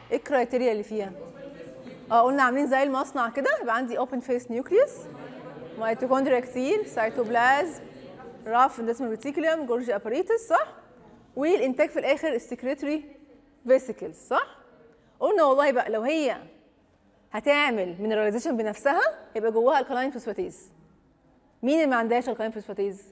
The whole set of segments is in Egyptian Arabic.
ايه الكرايتيريا اللي فيها اه قلنا عاملين زي المصنع كده يبقى عندي اوبن فيس نيوكليوس ميتوكوندريا كتير سيتوبلازم راف اندسمال ريتيكولم جورجي اباريتس صح والانتاج في الاخر السكريتري فيسيكلز صح قلنا والله بقى لو هي هتعمل مينراليزيشن بنفسها يبقى جواها الكلاين فوسفاتيز مين اللي ما عندهاش الكلاين فوسفاتيز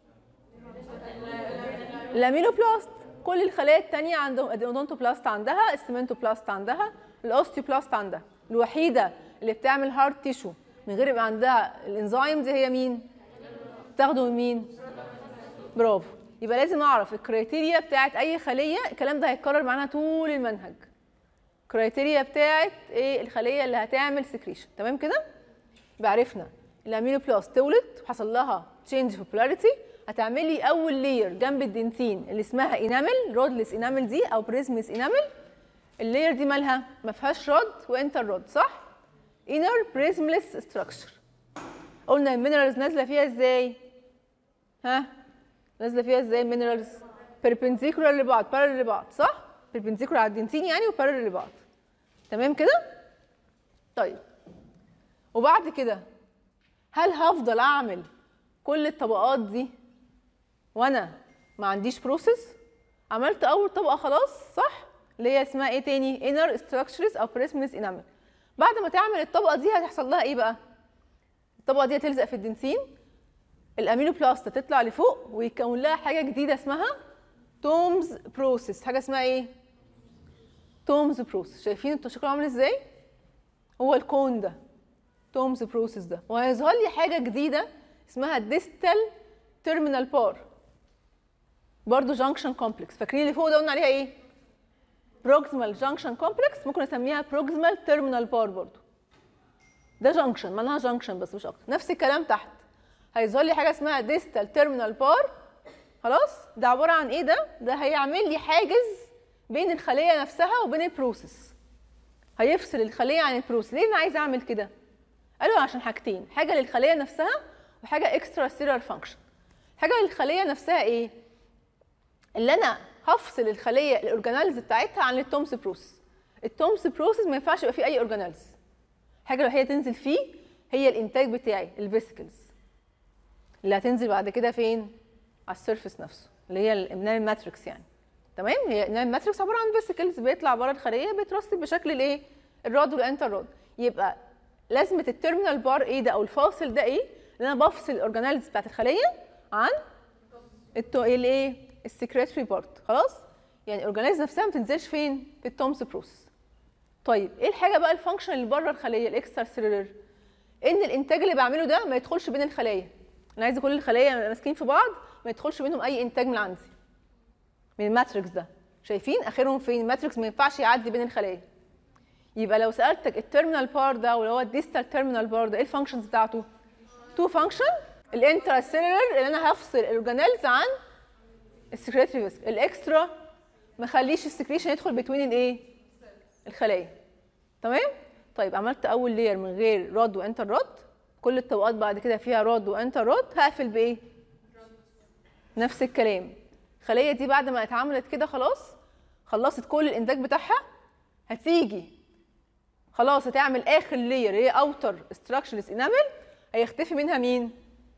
الامينوبلاست كل الخلايا التانية عندهم الادونتوبلاست عندها السيمنتوبلاست عندها الاوستيوبلاست عندها الوحيدة اللي بتعمل هارد تيشو من غير يبقى عندها الانزيم دي هي مين؟ تاخده من مين؟ برافو يبقى لازم اعرف الكريتيريا بتاعت اي خلية الكلام ده هيتكرر معانا طول المنهج كرايتيريا بتاعت ايه الخلية اللي هتعمل سكريشن تمام كده؟ يبقى عرفنا الامينوبلاست تولد وحصل لها تشينج في بولاريتي هتعمل لي اول لير جنب الدنتين اللي اسمها انامل رودلس انامل دي او بريزمس انامل اللاير دي مالها ما فيهاش رود وانتر رود صح انر بريزملس ستراكشر قلنا المينرالز نازله فيها ازاي ها نازله فيها ازاي المينرالز بيربنديكولار لبعض بارل لبعض صح بيربنديكولار على الدنتين يعني وبارل لبعض تمام كده طيب وبعد كده هل هفضل اعمل كل الطبقات دي وانا ما عنديش بروسيس عملت اول طبقه خلاص صح اللي هي اسمها ايه تاني inner structures او prismus enamel بعد ما تعمل الطبقه دي هتحصل لها ايه بقى الطبقه دي هتلزق في الدنتين الامينوبلاست تطلع لفوق ويكون لها حاجه جديده اسمها تومز بروسيس حاجه اسمها ايه تومز بروسيس شايفين انتوا شكله عامل ازاي هو الكون ده تومز بروسيس ده وهيظهر لي حاجه جديده اسمها ديستال تيرمينال بار برضه جانكشن كومبلكس فاكرين اللي فوق ده قلنا عليها ايه بروكسيمال جانكشن كومبلكس ممكن نسميها بروكسيمال تيرمينال بار برضه ده جانكشن معناها جانكشن بس مش اكتر نفس الكلام تحت هيظهر لي حاجه اسمها ديستال تيرمينال بار خلاص ده عباره عن ايه ده ده هيعمل لي حاجز بين الخليه نفسها وبين البروسيس هيفصل الخليه عن البروسيس ليه انا عايزه اعمل كده قالوا عشان حاجتين حاجه للخليه نفسها وحاجه اكسترا سيلر فانكشن حاجه للخليه نفسها ايه اللي انا هفصل الخليه الاورجانيلز بتاعتها عن التومس بروسيس التومس بروسيس ما ينفعش يبقى فيه اي اورجانيلز الحاجه الوحيده تنزل فيه هي الانتاج بتاعي الفيسيكلز اللي هتنزل بعد كده فين على السيرفيس نفسه اللي هي الانام ماتريكس يعني تمام هي الانام ماتريكس عباره عن فيسيكلز بيطلع بره الخليه بيترسب بشكل الايه الراد والانتر راد يبقى لازمه التيرمينال بار ايه ده او الفاصل ده ايه ان انا بفصل الاورجانيلز بتاعت الخليه عن التو الايه السكريتري بارت خلاص يعني الاورجانيلز نفسها ما تنزلش فين في التومس بروسس طيب ايه الحاجه بقى الفانكشن اللي بره الخليه الاكسترا سيلولر ان الانتاج اللي بعمله ده ما يدخلش بين الخلايا انا عايزه كل الخلايا ماسكين في بعض ما يدخلش بينهم اي انتاج من عندي من الماتريكس ده شايفين اخرهم فين الماتريكس ما ينفعش يعدي بين الخلايا يبقى لو سالتك التيرمينال بار ده واللي هو الديستال تيرمينال بار ده ايه الفانكشنز بتاعته تو فانكشن الانترا سيلولر اللي انا هفصل الاورجانيلز عن السكريتري فيسك الاكسترا ما اخليش السكريشن يدخل بتوين الايه الخلايا تمام طيب عملت اول لير من غير راد وانتر راد كل الطبقات بعد كده فيها راد وانتر راد هقفل بايه نفس الكلام الخليه دي بعد ما اتعملت كده خلاص خلصت كل الانتاج بتاعها هتيجي خلاص هتعمل اخر لير هي اوتر ستراكشرز انامل هيختفي منها مين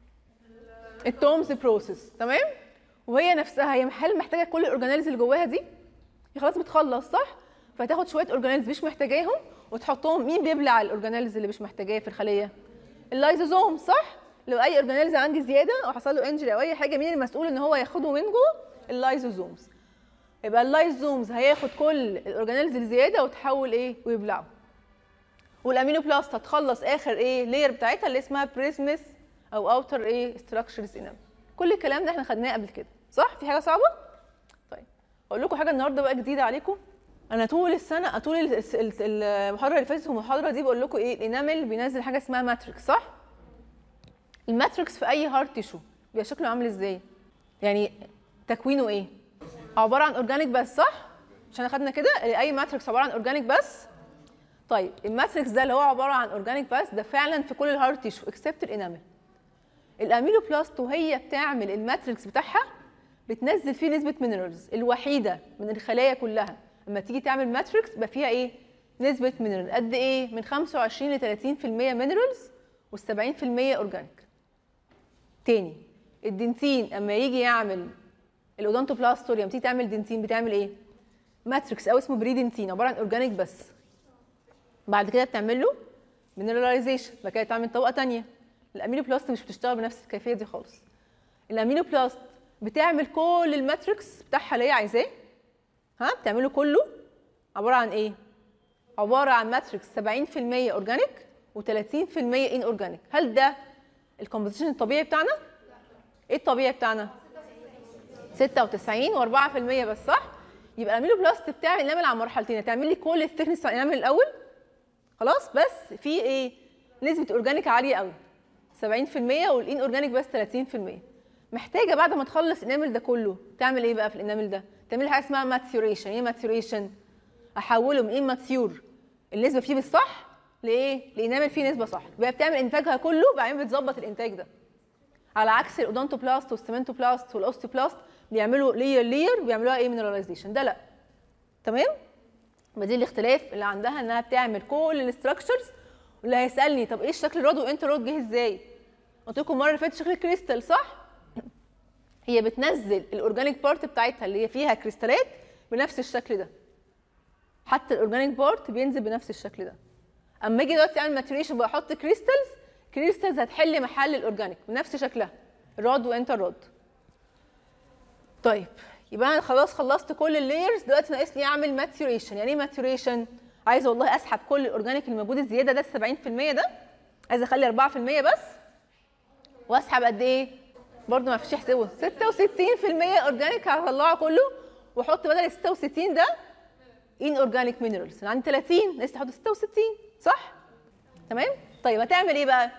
التومز بروسيس تمام وهي نفسها هي هل محتاجه كل الاورجانيلز اللي جواها دي هي خلاص بتخلص صح فتاخد شويه اورجانيلز مش محتاجاهم وتحطهم مين بيبلع الاورجانيلز اللي مش محتاجاه في الخليه اللايزوزوم صح لو اي اورجانيلز عندي زياده او حصل له انجري او اي حاجه مين المسؤول ان هو ياخده من جوه اللايزوزومز يبقى اللايزومز هياخد كل الاورجانيلز الزياده وتحول ايه ويبلعه والامينوبلاست هتخلص اخر ايه لير بتاعتها اللي اسمها بريزمس او اوتر ايه ستراكشرز انام كل الكلام ده احنا خدناه قبل كده صح في حاجه صعبه طيب اقول لكم حاجه النهارده بقى جديده عليكم انا طول السنه طول المحاضره اللي فاتت والمحاضره دي بقول لكم ايه الانامل بينزل حاجه اسمها ماتريكس صح الماتريكس في اي هارت تيشو بيبقى شكله عامل ازاي يعني تكوينه ايه عباره عن اورجانيك بس صح عشان اخدنا كده اي ماتريكس عباره عن اورجانيك بس طيب الماتريكس ده اللي هو عباره عن اورجانيك بس ده فعلا في كل الهارت تيشو اكسبت الانامل الاميلوبلاست وهي بتعمل الماتريكس بتاعها بتنزل فيه نسبه مينرالز الوحيده من الخلايا كلها لما تيجي تعمل ماتريكس يبقى فيها ايه نسبه مينرال قد ايه من 25 ل 30% مينرالز وال70% اورجانيك تاني الدنتين اما يجي يعمل الاودونتوبلاستوريا لما تيجي تعمل دنتين بتعمل ايه ماتريكس او اسمه بريدنتين عباره عن اورجانيك بس بعد كده بتعمل له مينراليزيشن بعد كده تعمل طبقه ثانيه الامينو بلاست مش بتشتغل بنفس الكيفيه دي خالص الامينو بلاست بتعمل كل الماتريكس بتاعها اللي هي عايزاه ها بتعمله كله عباره عن ايه عباره عن ماتريكس 70% اورجانيك و30% ان اورجانيك هل ده الكومبوزيشن الطبيعي بتاعنا ايه الطبيعي بتاعنا 96 و4% بس صح يبقى الامينو بلاست بتعمل انامل على مرحلتين هتعمل لي كل الثيكنس بتاع الانامل الاول خلاص بس في ايه نسبه اورجانيك عاليه قوي 70% والان اورجانيك بس 30% محتاجه بعد ما تخلص الانامل ده كله تعمل ايه بقى في الانامل ده تعمل حاجه اسمها ماتيوريشن ايه ماتيوريشن احوله من ماتيور النسبه فيه بالصح لايه لانامل فيه نسبه صح يبقى بتعمل انتاجها كله بعدين بتظبط الانتاج ده على عكس الاودونتوبلاست والسيمنتوبلاست والاوستيوبلاست بيعملوا لير لير وبيعملوها ايه مينراليزيشن ده لا تمام يبقى دي الاختلاف اللي عندها انها بتعمل كل الاستراكشرز واللي هيسالني طب ايه الشكل الرود وانت رود جه ازاي قلت لكم المره اللي فاتت شكل الكريستال صح هي بتنزل الاورجانيك بارت بتاعتها اللي هي فيها كريستالات بنفس الشكل ده حتى الاورجانيك بارت بينزل بنفس الشكل ده اما اجي دلوقتي اعمل ماتوريشن بقى احط كريستالز كريستالز هتحل محل الاورجانيك بنفس شكلها رود وانتر رود طيب يبقى انا خلاص خلصت كل اللايرز دلوقتي ناقص لي اعمل ماتوريشن يعني ايه ماتوريشن عايزه والله اسحب كل الاورجانيك الموجود الزياده ده 70% ده عايزه اخلي 4% بس واسحب قد ايه برضه ما فيش حسابه 66% اورجانيك هطلعه كله واحط بدل ال 66 ده ان اورجانيك مينرالز انا عندي 30 ناقص احط 66 صح تمام طيب هتعمل ايه بقى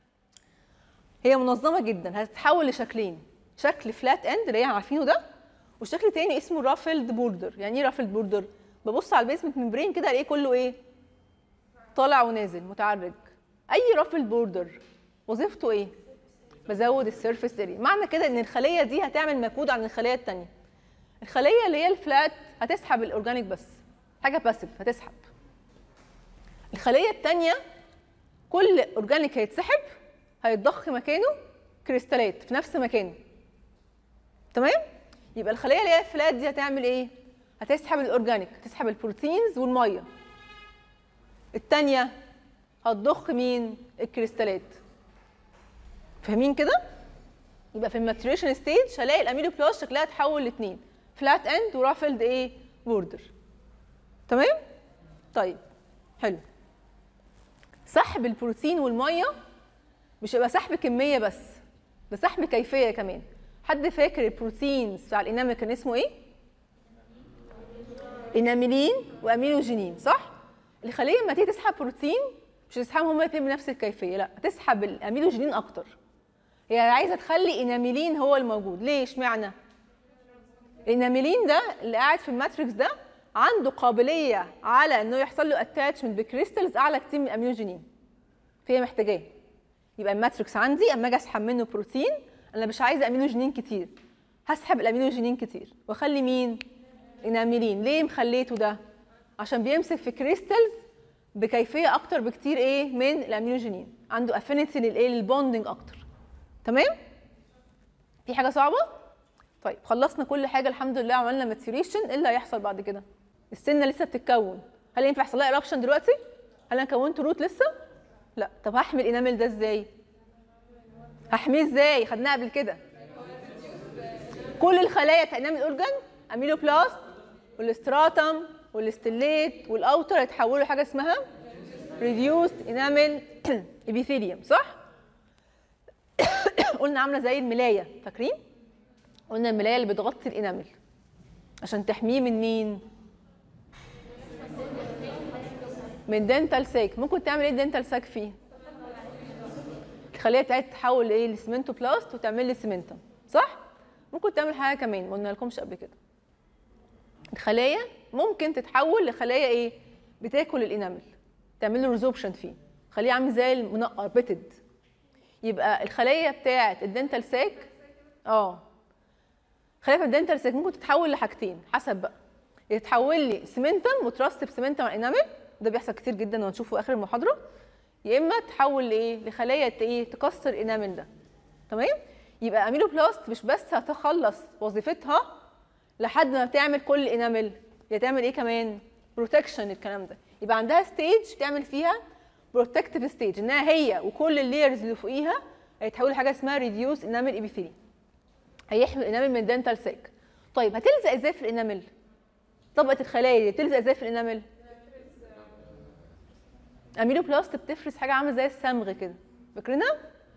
هي منظمه جدا هتتحول لشكلين شكل فلات اند اللي هي عارفينه ده وشكل تاني اسمه رافلد بوردر يعني ايه رافلد بوردر ببص على البيسمنت ممبرين كده الاقيه كله ايه طالع ونازل متعرج اي رافلد بوردر وظيفته ايه بزود السيرفيس اريا معنى كده ان الخليه دي هتعمل مجهود عن الخليه الثانيه الخليه اللي هي الفلات هتسحب الاورجانيك بس حاجه باسيف هتسحب الخليه الثانيه كل اورجانيك هيتسحب هيتضخ مكانه كريستالات في نفس مكانه تمام يبقى الخليه اللي هي الفلات دي هتعمل ايه هتسحب الاورجانيك هتسحب البروتينز والميه الثانيه هتضخ مين الكريستالات فاهمين كده يبقى في الماتريشن ستيج هلاقي الامينو بلاس شكلها اتحول لاثنين فلات اند ورافلد ايه بوردر تمام طيب حلو سحب البروتين والميه مش هيبقى سحب كميه بس ده سحب كيفيه كمان حد فاكر البروتينز بتاع الانامل كان اسمه ايه اناميلين وامينوجينين صح الخليه لما تيجي تسحب بروتين مش هتسحبهم هما الاثنين بنفس الكيفيه لا هتسحب الامينوجينين اكتر هي عايزه تخلي اناميلين هو الموجود ليه اشمعنى الاناميلين ده اللي قاعد في الماتريكس ده عنده قابليه على انه يحصل له اتاتشمنت بكريستالز اعلى كتير من الامينوجينين فهي محتاجاه يبقى الماتريكس عندي اما اجي اسحب منه بروتين انا مش عايزه امينوجينين كتير هسحب الامينوجينين كتير واخلي مين اناميلين ليه مخليته ده عشان بيمسك في كريستالز بكيفيه اكتر بكتير ايه من الامينوجينين عنده افينيتي للايه للبوندنج اكتر تمام في حاجه صعبه طيب خلصنا كل حاجه الحمد لله عملنا ماتيوريشن ايه اللي هيحصل بعد كده السنه لسه بتتكون هل ينفع يحصل لها ايربشن دلوقتي هل انا كونت روت لسه لا طب هحمي الانامل ده ازاي هحميه ازاي خدناها قبل كده كل الخلايا بتاع انامل اورجان اميلوبلاست والاستراتم والاستليت والاوتر هيتحولوا لحاجه اسمها ريديوست انامل ابيثيليوم صح قلنا عامله زي الملايه فاكرين قلنا الملايه اللي بتغطي الانامل عشان تحميه من مين من دنتال ساك ممكن تعمل ايه دنتال ساك فيه الخليه بتاعتها تتحول لايه لسمنتو بلاست وتعمل لي سمنتم صح ممكن تعمل حاجه كمان ما قلنا لكمش قبل كده الخلايا ممكن تتحول لخلايا ايه بتاكل الانامل تعمل له ريزوبشن فيه خليه عامل زي المنقر بتد يبقى الخليه بتاعه الدنتال ساك اه خلايا الدنتال ساك ممكن تتحول لحاجتين حسب بقى يتحول لي سمنتم وترسب سمنتم على الانامل ده بيحصل كتير جدا وهنشوفه اخر المحاضره يا اما تحول لايه لخلايا ت- ايه تكسر الانامل ده تمام يبقى اميلوبلاست مش بس هتخلص وظيفتها لحد ما بتعمل كل الانامل هي تعمل ايه كمان بروتكشن الكلام ده يبقى عندها ستيج بتعمل فيها بروتكتيف ستيج انها هي وكل اللايرز اللي فوقيها هيتحولوا لحاجه اسمها ريديوس انامل ايبيثيلي هيحمي الانامل من دنتال سيك طيب هتلزق ازاي في الانامل طبقه الخلايا دي بتلزق ازاي في الانامل اميلوبلاست بتفرز حاجه عامله زي الصمغ كده فاكرينها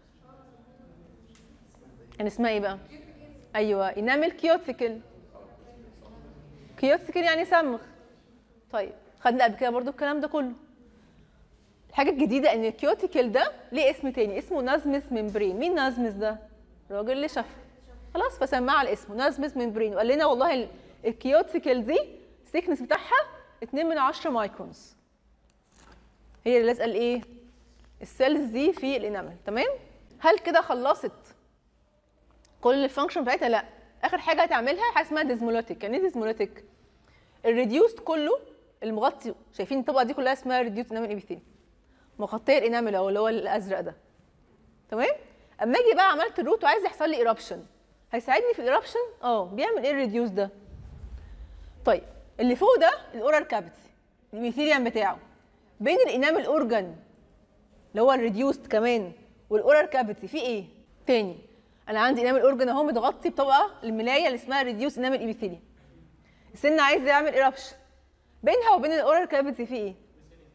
يعني اسمها ايه بقى ايوه انامل كيوتيكل كيوتيكل يعني صمغ طيب خدنا قبل كده برضو الكلام ده كله الحاجه الجديده ان الكيوتيكل ده ليه اسم تاني اسمه نازمس ممبرين مين نازمس ده الراجل اللي شافها خلاص فسماه على اسمه نازمس ممبرين وقال لنا والله ال- الكيوتيكل دي السيكنس بتاعها 2 من 10 مايكرونز هي اللي لازقه الايه السيلز دي في الانامل تمام هل كده خلصت كل الفانكشن بتاعتها لا اخر حاجه هتعملها حاجه اسمها ديزمولوتيك يعني ايه ديزمولوتيك الريديوست كله المغطي شايفين الطبقه دي كلها اسمها ريديوست انامل ايبيثيل مغطيه الانامل اهو اللي هو الازرق ده تمام اما اجي بقى عملت الروت وعايز يحصل لي ايربشن هيساعدني في الايربشن اه بيعمل ايه الريديوس ده طيب اللي فوق ده الاورال كافيتي الابيثيليوم بتاعه بين الانامل اورجان اللي هو الريديوست كمان والاورال كافيتي في ايه تاني انا عندي انامل اورجان اهو متغطي بطبقه الملايه اللي اسمها ريديوس انامل ايبيثيليوم السن عايز يعمل ايربشن بينها وبين الاورال كافيتي في ايه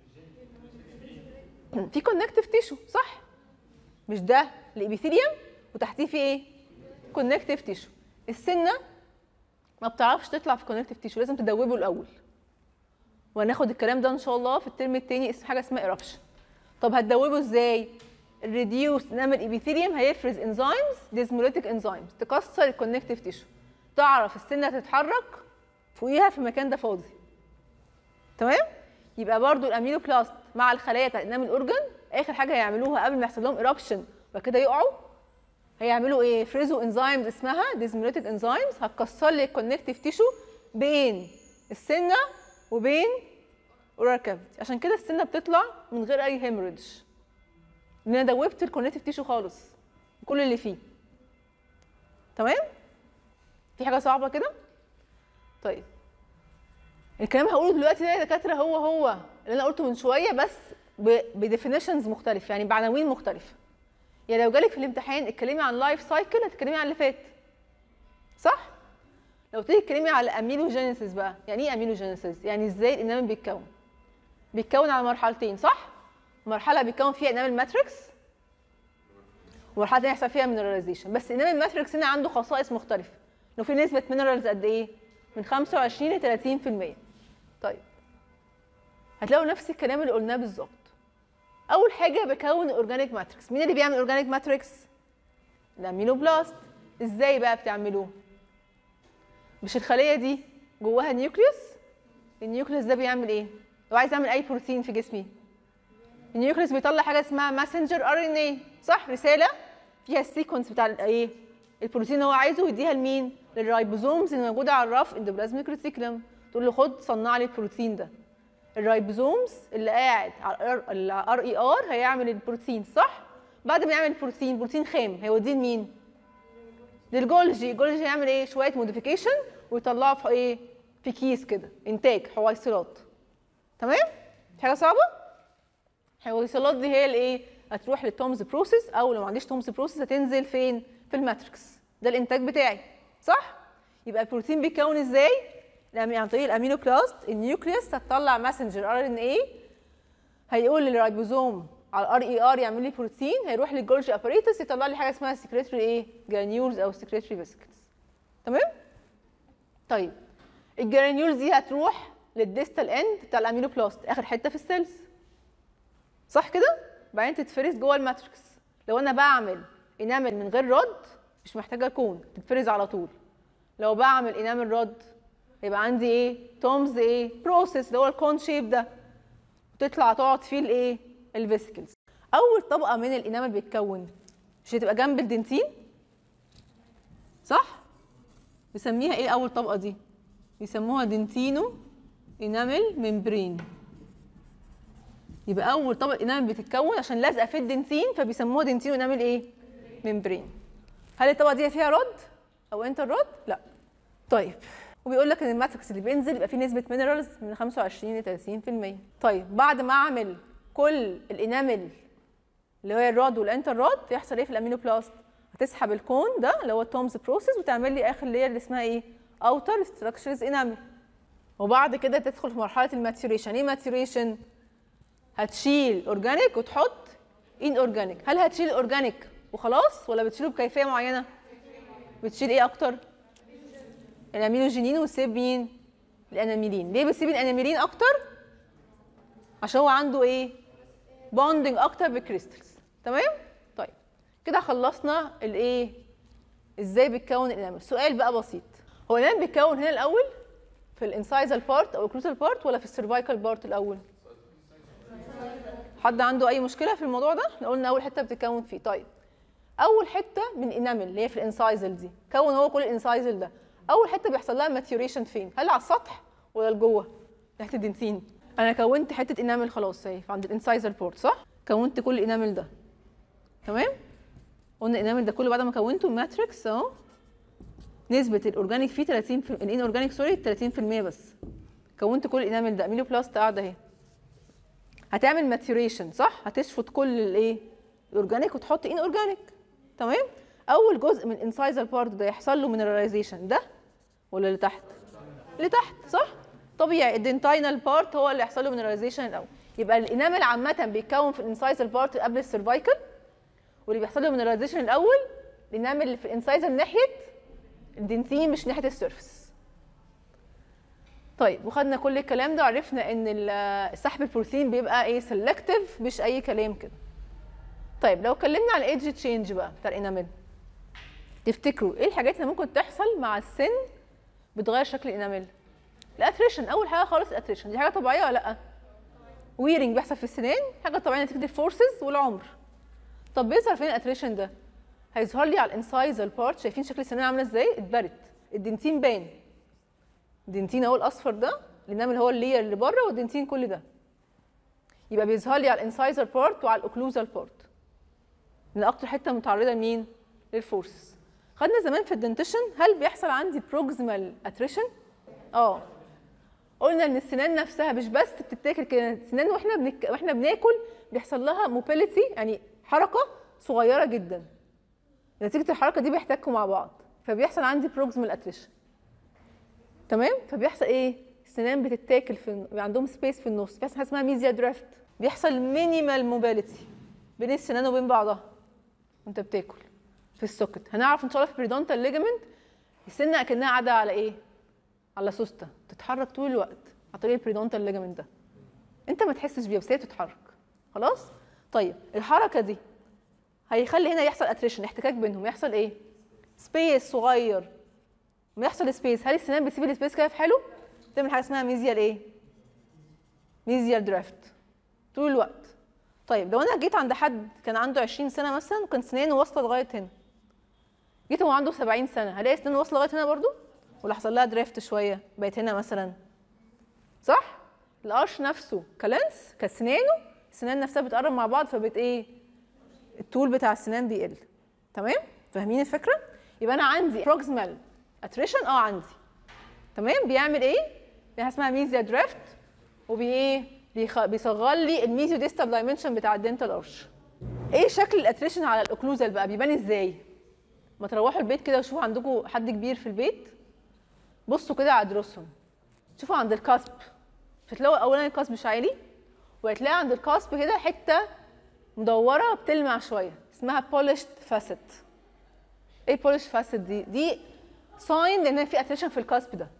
في كونكتيف تيشو صح مش ده الابيثيليوم وتحتيه في ايه كونكتيف تيشو السنه ما بتعرفش تطلع في كونكتيف تيشو لازم تدوبه الاول وهناخد الكلام ده ان شاء الله في الترم الثاني اسمه حاجه اسمها ايربشن طب هتدوبه ازاي الريديوس انامل ايبيثيليوم هيفرز انزيمز ديزموليتيك انزيمز تكسر الكونكتيف تيشو تعرف السنه تتحرك فوقيها في المكان ده فاضي تمام يبقى برضو الاميلوبلاست مع الخلايا بتاعت الانامل اورجان اخر حاجه هيعملوها قبل ما يحصل لهم ايربشن وبعد كده يقعوا هيعملوا ايه فريزو انزيمز اسمها ديزموليتيك انزيمز هتكسر لي الكونكتيف تيشو بين السنه وبين اورال كافيتي عشان كده السنه بتطلع من غير اي هيموريدج لان انا دوبت الكونكتيف تيشو خالص كل اللي فيه تمام في حاجه صعبه كده طيب الكلام هقوله دلوقتي ده يا دكاتره هو هو اللي انا قلته من شويه بس بديفينيشنز مختلفه يعني بعناوين مختلفه يعني لو جالك في الامتحان اتكلمي عن لايف سايكل هتتكلمي عن اللي فات صح لو تيجي تتكلمي على اميلوجينيسيس بقى يعني ايه اميلوجينيسيس يعني ازاي الانامل بيتكون بيتكون على مرحلتين صح مرحله بيتكون فيها انامل ماتريكس ومرحله تانية يحصل فيها مينراليزيشن بس الانامل ماتريكس هنا عنده خصائص مختلفه لو في نسبه مينرالز قد ايه من 25 ل 30% طيب هتلاقوا نفس الكلام اللي قلناه بالظبط اول حاجه بكون اورجانيك ماتريكس مين اللي بيعمل اورجانيك ماتريكس الاميلوبلاست ازاي بقى بتعملوه مش الخليه دي جواها نيوكليوس النيوكليوس ده بيعمل ايه لو عايز اعمل اي بروتين في جسمي النيوكليوس بيطلع حاجه اسمها ماسنجر ار ان اي صح رساله فيها السيكونس بتاع الايه البروتين اللي هو عايزه يديها لمين للرايبوزومز اللي موجوده على الرف اندوبلازميك ريتيكولم تقول له خد صنع لي البروتين ده الرايبوزومز اللي قاعد على الار اي ار هيعمل البروتين صح بعد ما يعمل البروتين بروتين خام هيوديه لمين للجولجي الجولجي هيعمل ايه شويه موديفيكيشن ويطلعه في ايه في كيس كده انتاج حويصلات تمام في حاجه صعبه الحويصلات دي هي الايه هتروح للتومز بروسيس او لو ما عنديش تومز بروسيس هتنزل فين في الماتريكس ده الانتاج بتاعي صح يبقى البروتين بيتكون ازاي عن طريق الامينو بلاست النيوكليوس هتطلع ماسنجر ار ان اي هيقول للرايبوزوم على الار اي ار يعمل لي بروتين هيروح للجولجي اباريتس يطلع لي حاجه اسمها سكريتري ايه جرانيولز او سكريتري فيسكلز تمام طيب الجرانيولز دي هتروح للديستال اند بتاع الامينو بلاست اخر حته في السيلز صح كده بعدين تتفرز جوه الماتريكس لو انا بعمل انامل من غير رد مش محتاجه كون تتفرز على طول لو بعمل انامل رد يبقى عندي ايه تومز ايه بروسيس اللي هو الكون شيب ده وتطلع تقعد فيه الايه الفيسكلز اول طبقه من الانامل بيتكون مش هتبقى جنب الدنتين صح بسميها ايه اول طبقه دي بيسموها دنتينو انامل ممبرين يبقى اول طبقه انامل بتتكون عشان لازقه في الدنتين فبيسموها دنتينو انامل ايه ممبرين هل الطبقه دي فيها رد او انتر رد لا طيب وبيقول لك ان الماتريكس اللي بينزل يبقى فيه نسبه مينرالز من 25 ل 30% طيب بعد ما اعمل كل الانامل اللي هو الراد والانتر راد يحصل ايه في الامينو بلاست هتسحب الكون ده اللي هو التومز بروسيس وتعمل لي اخر لير اللي اسمها ايه اوتر ستراكشرز انامل وبعد كده تدخل في مرحله الماتيوريشن ايه ماتيوريشن هتشيل اورجانيك وتحط ان اورجانيك هل هتشيل اورجانيك وخلاص ولا بتشيله بكيفيه معينه بتشيل ايه اكتر الامينوجينين وتسيب مين الاناميلين ليه بتسيب الاناميلين اكتر عشان هو عنده ايه بوندنج اكتر بالكريستالز تمام طيب كده خلصنا الايه ازاي بيتكون الانامل سؤال بقى بسيط هو الانامل بيتكون هنا الاول في الانسايزال بارت او الكروسال بارت ولا في السيرفايكال بارت الاول حد عنده اي مشكله في الموضوع ده احنا قلنا اول حته بتتكون فيه طيب اول حته من انامل اللي هي في الانسايزل دي كون هو كل الانسايزل ده اول حته بيحصل لها ماتيوريشن فين هل على السطح ولا لجوه تحت الدنتين انا كونت حته انامل خلاص اهي عند الانسايزر بورت صح كونت كل الانامل ده تمام قلنا الانامل ده كله بعد ما كونته ماتريكس اهو نسبه الاورجانيك فيه 30 في الان اورجانيك سوري 30% بس كونت كل الانامل ده اميلو بلاست قاعده اهي هتعمل ماتيوريشن صح هتشفط كل الايه الاورجانيك وتحط ان اورجانيك تمام اول جزء من الانسايزر بارت ده يحصل له مينراليزيشن ده ولا اللي تحت اللي تحت صح طبيعي الدنتاينال بارت هو اللي يحصل له مينراليزيشن الاول يبقى الانامل عامه بيتكون في الانسايزر بارت قبل السيرفايكل واللي بيحصل له مينراليزيشن الاول الانامل اللي في الانسايزر ناحيه الدنتين مش ناحيه السيرفس طيب وخدنا كل الكلام ده وعرفنا ان سحب البروتين بيبقى ايه سيلكتيف مش اي كلام كده طيب لو اتكلمنا عن الايدج تشينج بقى بتاع الانامل تفتكروا ايه الحاجات اللي ممكن تحصل مع السن بتغير شكل الانامل الاتريشن اول حاجه خالص الاتريشن دي حاجه طبيعيه ولا لا ويرنج بيحصل في السنان حاجه طبيعيه نتيجه الفورسز والعمر طب بيظهر فين الاتريشن ده هيظهر لي على الانسايزر بارت شايفين شكل السنان عامله ازاي اتبرت الدنتين بان الدنتين اهو الاصفر ده الانامل هو اللير اللي بره والدنتين كل ده يبقى بيظهر لي على الانسايزر بارت وعلى الاوكلوزال بارت لان اكتر حته متعرضه لمين للفورس خدنا زمان في الدنتيشن هل بيحصل عندي بروكسيمال اتريشن اه قلنا ان السنان نفسها مش بس بتتاكل كده السنان واحنا بنك... واحنا بناكل بيحصل لها موبيليتي يعني حركه صغيره جدا نتيجه الحركه دي بيحتكوا مع بعض فبيحصل عندي بروكسيمال اتريشن تمام فبيحصل ايه السنان بتتاكل في عندهم سبيس في النص بيحصل حاجه اسمها ميزيا درافت بيحصل مينيمال موبيليتي بين السنان وبين بعضها وانت بتاكل في السوكت هنعرف ان شاء الله في بريدونتال ليجمنت السنه اكنها قاعده على ايه على سوسته تتحرك طول الوقت عن طريق البريدونتال ليجمنت ده انت ما تحسش بيها بس هي بتتحرك خلاص طيب الحركه دي هيخلي هنا يحصل اتريشن احتكاك بينهم يحصل ايه سبيس صغير ما يحصل سبيس هل السنان بتسيب السبيس كده في حلو تعمل حاجه اسمها ميزيال ايه ميزيال درافت طول الوقت طيب لو انا جيت عند حد كان عنده 20 سنه مثلا وكان سنانه واصله لغايه هنا جيت هو عنده 70 سنه هلاقي سنانه واصله لغايه هنا برضو ولا حصل لها درافت شويه بقت هنا مثلا صح القرش نفسه كلانس كسنانه السنان نفسها بتقرب مع بعض فبت ايه الطول بتاع السنان بيقل تمام فاهمين الفكره يبقى انا عندي بروكسيمال اتريشن اه عندي تمام بيعمل ايه دي اسمها ميزيا درافت وبي ايه بيخ... بيصغر لي الميزيو ديستال دايمنشن بتاع الدنتال ارش ايه شكل الاتريشن على الاوكلوزال بقى بيبان ازاي ما تروحوا البيت كده وشوفوا عندكم حد كبير في البيت بصوا كده على دروسهم شوفوا عند الكاسب هتلاقوا اولا الكاسب مش عالي وهتلاقي عند الكاسب كده حته مدوره بتلمع شويه اسمها بولشد فاسيت ايه بولش فاسيت دي دي ساين لان في اتريشن في الكاسب ده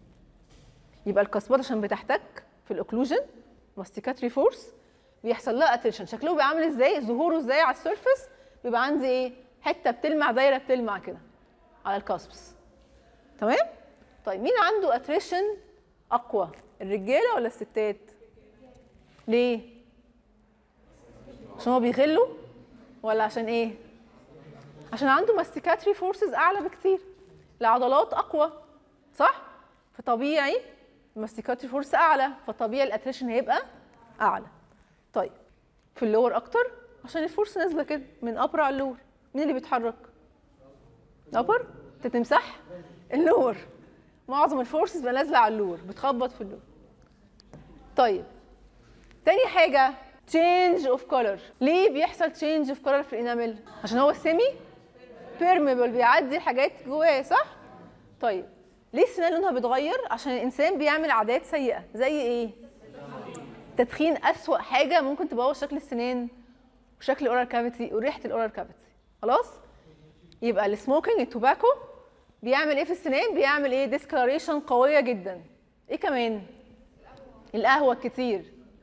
يبقى الكاسبات عشان بتحتك في الاوكلوجن ماستيكاتري فورس بيحصل لها اتريشن شكله بيبقى عامل ازاي ظهوره ازاي على السيرفيس بيبقى عندي ايه حته بتلمع دايره بتلمع كده على الكاسبس تمام طيب مين عنده اتريشن اقوى الرجاله ولا الستات ليه عشان هو بيغلوا ولا عشان ايه عشان عنده ماستيكاتري فورسز اعلى بكتير العضلات اقوى صح فطبيعي الماستيكاتوري فورس اعلى فطبيعي الاتريشن هيبقى اعلى طيب في اللور اكتر عشان الفورس نازله كده من ابر على اللور مين اللي بيتحرك الابر تتمسح اللور معظم الفورسز بقى نازله على اللور بتخبط في اللور طيب تاني حاجه change of color ليه بيحصل change of color في الانامل عشان هو سيمي بيرميبل بيعدي حاجات جواه صح طيب ليه السنان لونها بيتغير عشان الانسان بيعمل عادات سيئه زي ايه تدخين اسوأ حاجه ممكن تبوظ شكل السنان وشكل الاورال كافيتي وريحه الاورال كافيتي خلاص يبقى السموكينج التوباكو بيعمل ايه في السنان بيعمل ايه ديسكلاريشن قويه جدا ايه كمان القهوه الكتير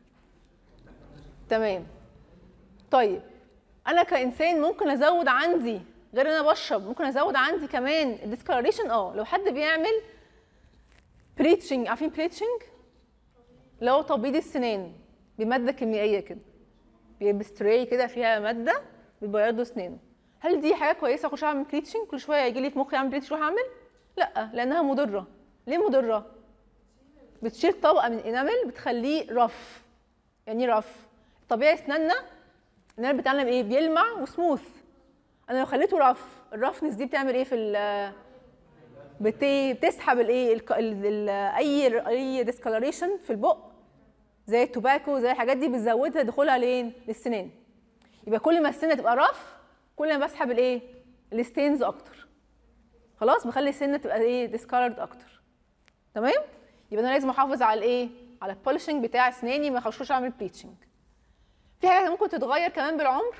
تمام طيب انا كانسان ممكن ازود عندي غير ان انا بشرب ممكن ازود عندي كمان الديسكلاريشن اه لو حد بيعمل بليتشنج عارفين بليتشنج اللي هو تبييض السنان بماده كيميائيه كده بيلبس تراي كده فيها ماده بيبيضوا اسنانه هل دي حاجه كويسه اخش اعمل بليتشنج كل شويه يجي لي في مخي اعمل بليتش اروح اعمل لا لانها مضره ليه مضره بتشيل طبقه من الانامل بتخليه رف يعني رف طبيعي اسناننا الانامل بتاعنا ايه بيلمع وسموث انا لو خليته رف الرفنس دي بتعمل ايه في ال بت... بتسحب الايه ال... ال... ال... اي اي ديسكلريشن في البق زي التوباكو زي الحاجات دي بتزودها دخولها لين للسنان يبقى كل ما السنه تبقى رف كل ما بسحب الايه الستينز اكتر خلاص بخلي السنه تبقى ايه ديسكالرد اكتر تمام يبقى انا لازم احافظ على الايه على البولشنج بتاع اسناني ما اخشوش اعمل بليتشنج في حاجه ممكن تتغير كمان بالعمر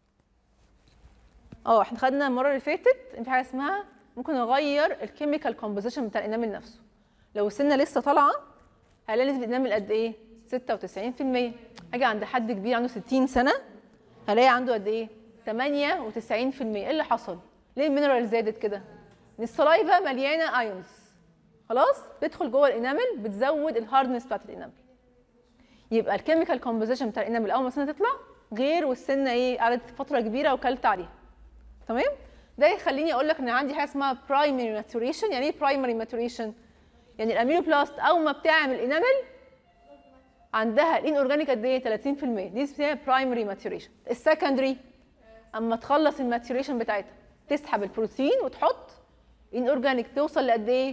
اه احنا خدنا المره اللي فاتت ان في حاجه اسمها ممكن نغير الكيميكال كومبوزيشن بتاع الانامل نفسه لو السنه لسه طالعه هلاقي نسبه الانامل قد ايه 96% اجي عند حد كبير عنده 60 سنه هلاقي عنده قد ايه 98% ايه اللي حصل ليه المينرال زادت كده ان السلايفا مليانه ايونز خلاص تدخل جوه الانامل بتزود الهاردنس بتاعت الانامل يبقى الكيميكال كومبوزيشن بتاع الانامل اول ما السنه تطلع غير والسنه ايه قعدت فتره كبيره وكلت عليها تمام ده يخليني اقول لك ان عندي حاجه اسمها برايمري ماتوريشن يعني ايه برايمري ماتوريشن يعني الاميلوبلاست اول ما بتعمل انامل عندها الان اورجانيك قد ايه 30% دي اسمها برايمري ماتوريشن السكندري اما تخلص الماتوريشن بتاعتها تسحب البروتين وتحط ان اورجانيك توصل لقد ايه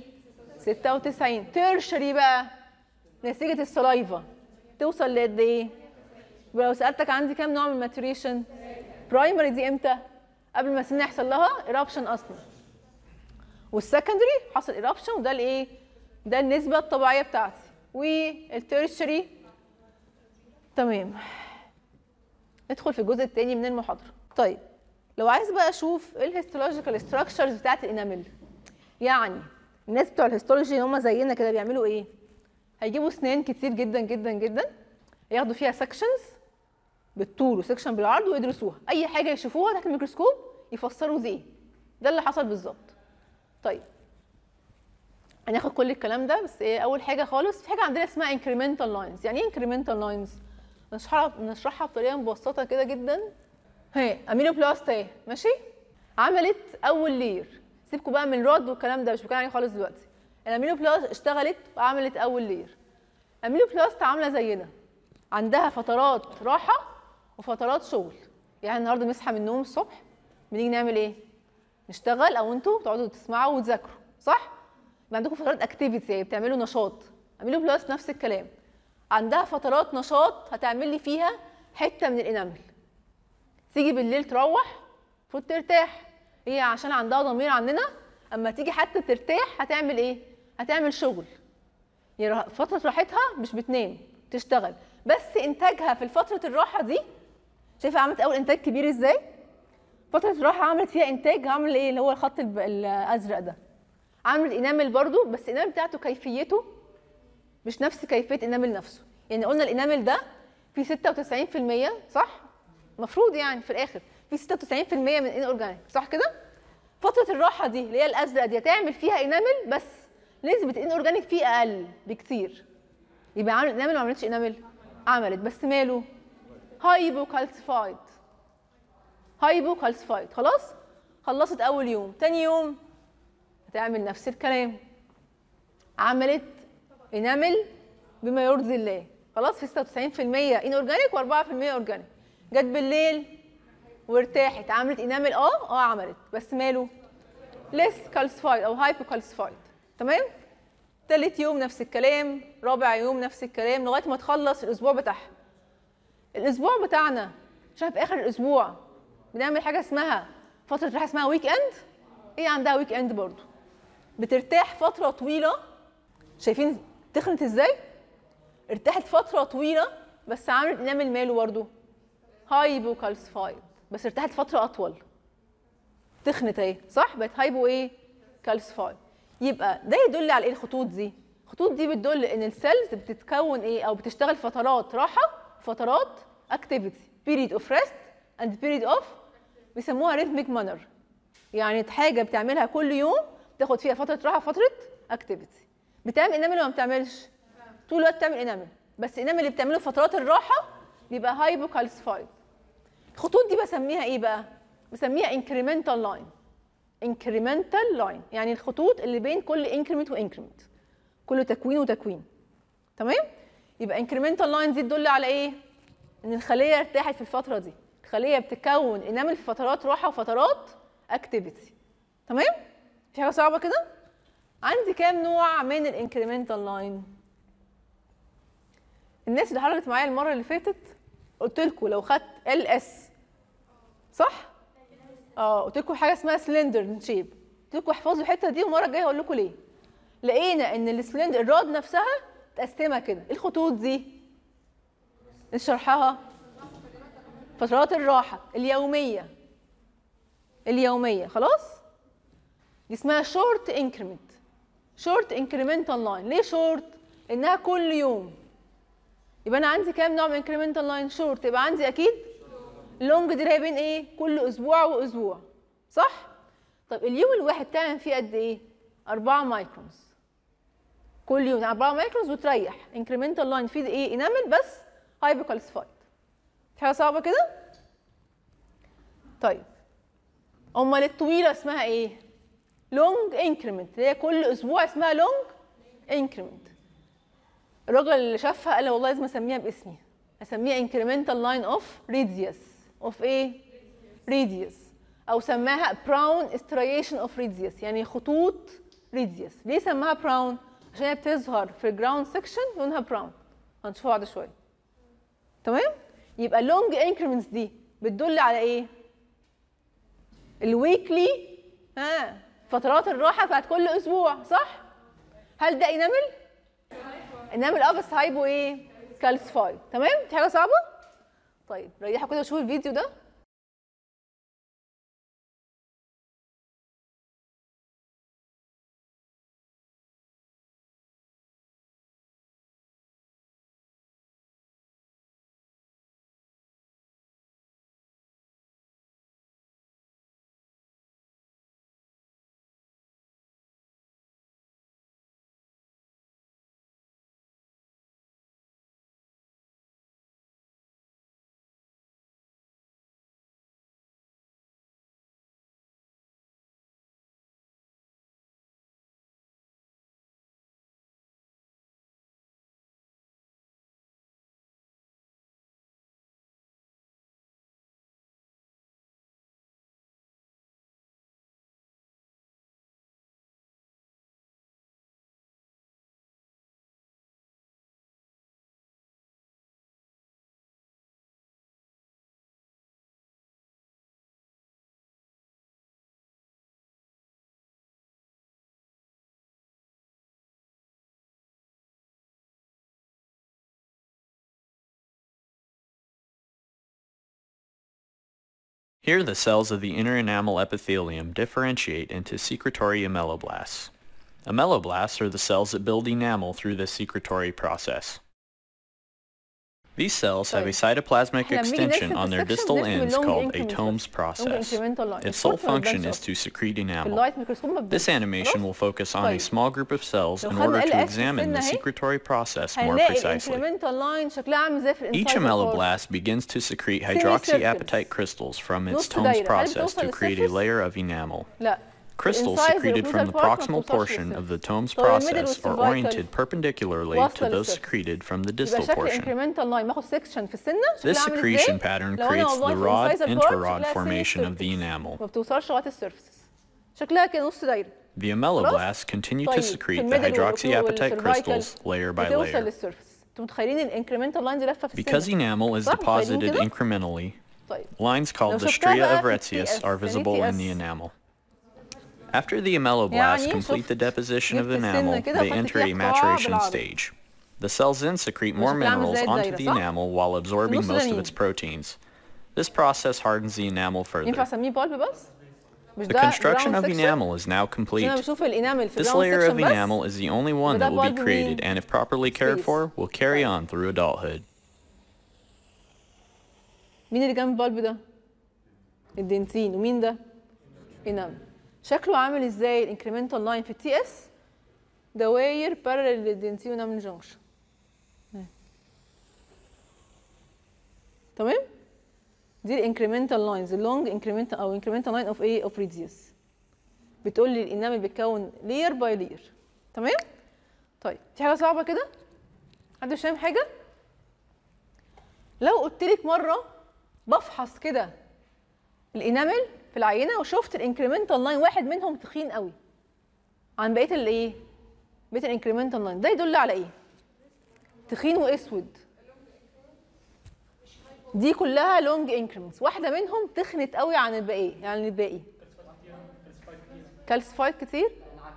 96 تيرشري بقى نتيجه السلايفا توصل لقد ايه يبقى لو سالتك عندي كام نوع من الماتوريشن برايمري دي امتى قبل ما السنه يحصل لها ايرابشن اصلا والسكندري حصل ايرابشن وده الايه ده النسبه الطبيعيه بتاعتي والتيرشري تمام ندخل في الجزء الثاني من المحاضره طيب لو عايز بقى اشوف ايه الهيستولوجيكال ستراكشرز بتاعت الانامل يعني الناس بتوع الهيستولوجي اللي هم زينا كده بيعملوا ايه هيجيبوا اسنان كتير جدا جدا جدا ياخدوا فيها سكشنز بالطول وسكشن بالعرض ويدرسوها اي حاجه يشوفوها تحت الميكروسكوب يفسروا دي ايه ده اللي حصل بالظبط طيب هناخد كل الكلام ده بس ايه اول حاجه خالص في حاجه عندنا اسمها انكريمنتال لاينز يعني ايه انكريمنتال لاينز نشرحها نشرحها بطريقه مبسطه كده جدا هي امينو بلاست اهي ماشي عملت اول لير سيبكم بقى من الرد والكلام ده مش بتكلم عليه خالص دلوقتي الامينو بلاست اشتغلت وعملت اول لير امينو بلاست عامله زينا عندها فترات راحه وفترات شغل يعني النهارده بنصحى من النوم الصبح بنيجي نعمل ايه نشتغل او انتوا تقعدوا تسمعوا وتذاكروا صح يبقى عندكم فترات اكتيفيتي يعني بتعملوا نشاط اميلو بلس نفس الكلام عندها فترات نشاط هتعمل لي فيها حته من الانامل تيجي بالليل تروح المفروض ترتاح هي عشان عندها ضمير عننا اما تيجي حتى ترتاح هتعمل ايه هتعمل شغل يعني فتره راحتها مش بتنام تشتغل بس انتاجها في فتره الراحه دي شايفه عملت اول انتاج كبير ازاي فتره الراحه عملت فيها انتاج عمل ايه اللي هو الخط الازرق ده عملت انامل برضو بس الانامل بتاعته كيفيته مش نفس كيفيه انامل نفسه يعني قلنا الانامل ده في 96% صح المفروض يعني في الاخر في 96% من ان اورجانيك صح كده فتره الراحه دي اللي هي الازرق دي هتعمل فيها انامل بس نسبه ان اورجانيك فيه اقل بكتير يبقى عملت انامل ما عملتش انامل عملت بس ماله هايبو كالسيفايد هايبو كالسيفايد خلاص خلصت اول يوم تاني يوم هتعمل نفس الكلام عملت انامل بما يرضي الله خلاص في 96% ان اورجانيك و4% اورجانيك جت بالليل وارتاحت عملت انامل اه اه عملت بس ماله ليس كالسفايد او هايبو كالسفايد تمام تالت يوم نفس الكلام رابع يوم نفس الكلام لغايه ما تخلص الاسبوع بتاعها الاسبوع بتاعنا عشان في اخر الاسبوع بنعمل حاجه اسمها فتره راحه اسمها ويك اند هي عندها ويك اند برضو بترتاح فتره طويله شايفين تخنت ازاي ارتاحت فتره طويله بس عملت انامل ماله برضو هايبو كالسفايد بس ارتاحت فتره اطول تخنت اهي صح بقت هايبو ايه كالسفايد يبقى ده يدل على ايه الخطوط دي الخطوط دي بتدل ان السيلز بتتكون ايه او بتشتغل فترات راحه فترات اكتيفيتي period of rest and period of بيسموها rhythmic manner يعني حاجه بتعملها كل يوم تاخد فيها فتره راحه فتره اكتيفيتي بتعمل انامل ولا ما بتعملش طول الوقت بتعمل انامل بس الانامل اللي بتعمله فترات الراحه بيبقى هايبو كالسفايد الخطوط دي بسميها ايه بقى بسميها incremental line incremental line يعني الخطوط اللي بين كل increment وincrement كل تكوين وتكوين تمام يبقى incremental line دي تدل على ايه ان الخليه ارتاحت في الفتره دي الخليه بتكون انامل في فترات راحه وفترات اكتيفيتي تمام في حاجه صعبه كده عندي كام نوع من الانكريمنتال لاين الناس اللي حضرت معايا المره اللي فاتت قلت لكم لو خدت ال اس صح اه قلت لكم حاجه اسمها سلندر شيب قلت لكم احفظوا الحته دي والمره الجايه هقول لكم ليه لقينا ان السلندر الراد نفسها متقسمه كده ايه الخطوط دي شرحها فترات الراحه اليوميه اليوميه خلاص دي اسمها شورت انكريمنت شورت انكريمنتال لاين ليه شورت انها كل يوم يبقى انا عندي كام نوع من انكريمنتال لاين شورت يبقى عندي اكيد لونج دي اللي بين ايه كل اسبوع واسبوع صح طب اليوم الواحد تعمل فيه قد ايه 4 مايكرونز كل يوم 4 مايكرونز وتريح انكريمنتال لاين فيه ايه انامل بس هايبر كالسفايد حاجه صعبه كده طيب امال الطويله اسمها ايه لونج انكريمنت اللي هي كل اسبوع اسمها لونج انكريمنت الراجل اللي شافها قال لي والله لازم اسميها باسمي اسميها انكريمنتال لاين اوف ريديوس اوف ايه ريديوس او سماها براون استريشن اوف ريديوس يعني خطوط ريديوس ليه سماها براون عشان هي بتظهر في الجراوند سيكشن لونها براون هنشوفها بعد شويه تمام يبقى اللونج انكريمنتس دي بتدل على ايه الويكلي ها فترات الراحه بتاعت كل اسبوع صح هل ده انامل انامل اه بس هايبو ايه كالسفايد تمام دي حاجه صعبه طيب ريحوا كده وشوفوا الفيديو ده Here the cells of the inner enamel epithelium differentiate into secretory ameloblasts. Ameloblasts are the cells that build enamel through this secretory process. These cells have a cytoplasmic إحنا لما نيجي extension نرسم on their في section distal نرسم ends اللونج called a increment Tomes section. process. لونج incremental line. Its sole الفوق ما function يبانش is to secrete في enamel. اللايت ميكروسكوب ما This بتبانش. animation خلاص؟ will focus on a طيب. small group of cells لو in خدنا order to LS examine the أهي، secretory process more هنلاقي precisely. الانكريمنتال لاين شكلها عامل زي في Each الانسايد ameloblast begins to secrete Semicircles. hydroxyapatite crystals from its نص Tomes دايرة. هل process بتوصل to create a للsurface؟ layer of enamel. لا Crystals Incisor secreted from the occlusal part ما proximal بتوصلش portion للسن. of the tome's طب الميدل process are والسيرفايكال oriented perpendicularly واصلة to those للسيرفس. secreted from the يبقى distal شكل portion. الانكريمنتال لاين باخد سيكشن في السنه This شكلها عامل secretion ازاي pattern لو انا creates والله the في rod الانسايزر بارت interrod شكلها formation of the semi-circles. enamel. ما بتوصلش لغايه السيرفسز شكلها كده نص دايره The ameloblasts continue to طيب، في secrete the الميدل hydroxyapatite والسيرفايكال crystals layer by بتوصل layer. للسيرفس انتوا متخيلين الانكريمنتال لاين دي لفه في Because السنه enamel is صح؟ متخيلين deposited كده؟ incrementally, طيب lines called لو the شفتها stria بقى of في Retzius TS are visible in the TS. enamel. After the ameloblasts يعني complete the شفت deposition of جبت السنة enamel, كده they وخدت enter فيها a قطاع maturation بالعرض. stage. The cells then secrete more شكلها عامل minerals زي onto الدايرة، the صح؟ enamel while absorbing النص ده most of مين؟ its proteins. This process hardens the enamel ينفع further. اسميه بالب بس مش The ده construction ground of section؟ enamel is now عشان complete. انا بشوف الانامل في This ground layer of section بس enamel is the only one وده that will be bulb created مين؟ and if properly cared Space. for will carry طيب. on through adulthood. مين اللي جنب البالب ده؟ الدنتين ومين ده؟ انامل شكله عامل ازاي الانكريمنتال لاين في التي اس دواير بارلل للدنتين ونامل جنكشن تمام؟ دي الانكريمنتال لاينز اللونج انكريمنتال او انكريمنتال لاين اوف ايه اوف ريديوس بتقول لي الانامل بيتكون لير باي لير تمام؟ طيب في حاجه صعبه كده؟ حد مش فاهم حاجه؟ لو قلت لك مره بفحص كده الانامل في العينه وشفت الانكريمنتال لاين واحد منهم تخين قوي عن بقيه الايه بقيه الانكريمنتال لاين ده يدل على ايه تخين واسود دي كلها لونج انكريمنتس واحده منهم تخنت قوي عن الباقي يعني الباقي كالسيفايد كتير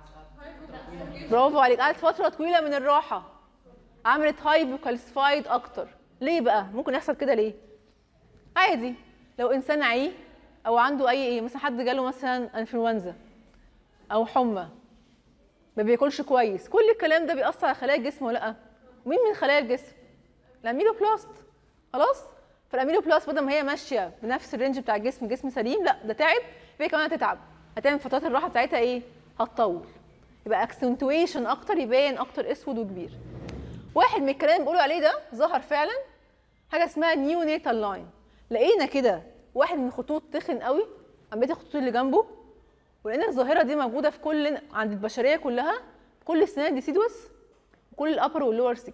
برافو عليك قعدت فتره طويله من الراحه عملت هايبو كالسيفايد اكتر ليه بقى ممكن يحصل كده ليه عادي لو انسان عي او عنده اي ايه مثلا حد جاله مثلا انفلونزا او حمى ما بياكلش كويس كل الكلام ده بيأثر على خلايا الجسم ولا لا مين من خلايا الجسم الاميلوبلاست خلاص فالاميلوبلاست بدل ما هي ماشيه بنفس الرينج بتاع الجسم جسم سليم لا ده تعب فهي كمان هتتعب هتعمل فترات الراحه بتاعتها ايه هتطول يبقى اكسنتويشن اكتر يبان اكتر اسود وكبير واحد من الكلام اللي بيقولوا عليه ده ظهر فعلا حاجه اسمها نيو نيتال لاين لقينا كده واحد من الخطوط تخن قوي عن بقيه الخطوط اللي جنبه ولقينا الظاهره دي موجوده في كل عند البشريه كلها كل السنان ديسيدوس وكل الابر واللور 6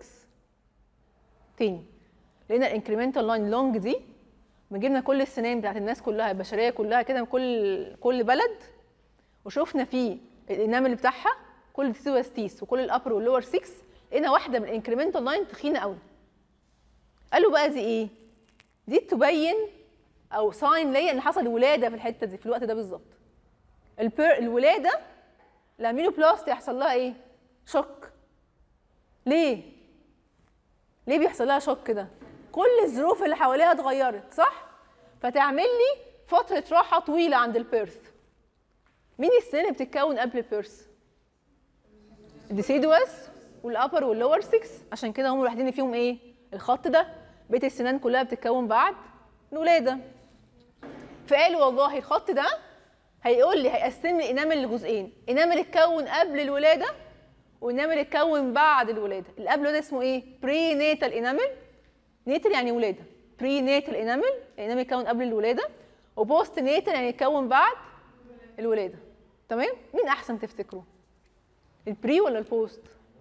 تاني لقينا الانكريمنتال لاين لونج دي ما جبنا كل السنان بتاعت الناس كلها البشريه كلها كده من كل كل بلد وشفنا فيه الانامل بتاعها كل ديسيدوس تيس وكل الابر واللور 6 لقينا واحده من الانكريمنتال لاين تخينه قوي قالوا بقى دي ايه دي تبين او ساين ليا ان حصل ولاده في الحته دي في الوقت ده بالظبط البير الولاده الاميلوبلاست يحصل لها ايه شوك ليه ليه بيحصل لها شوك كده كل الظروف اللي حواليها اتغيرت صح فتعمل لي فتره راحه طويله عند البيرث مين السنان اللي بتتكون قبل البيرث الديسيدوس والابر واللور 6 عشان كده هم الوحيدين اللي فيهم ايه الخط ده بقيه السنان كلها بتتكون بعد الولاده فقالوا والله الخط ده هيقول لي هيقسم لي انامل لجزئين انامل اتكون قبل الولاده وانامل اتكون بعد الولاده اللي قبل الولاده اسمه ايه بري نيتال انامل نيتال يعني ولاده بري نيتال انامل الانامل اتكون قبل الولاده وبوست نيتال يعني اتكون بعد الولاده تمام مين احسن تفتكروا البري ولا البوست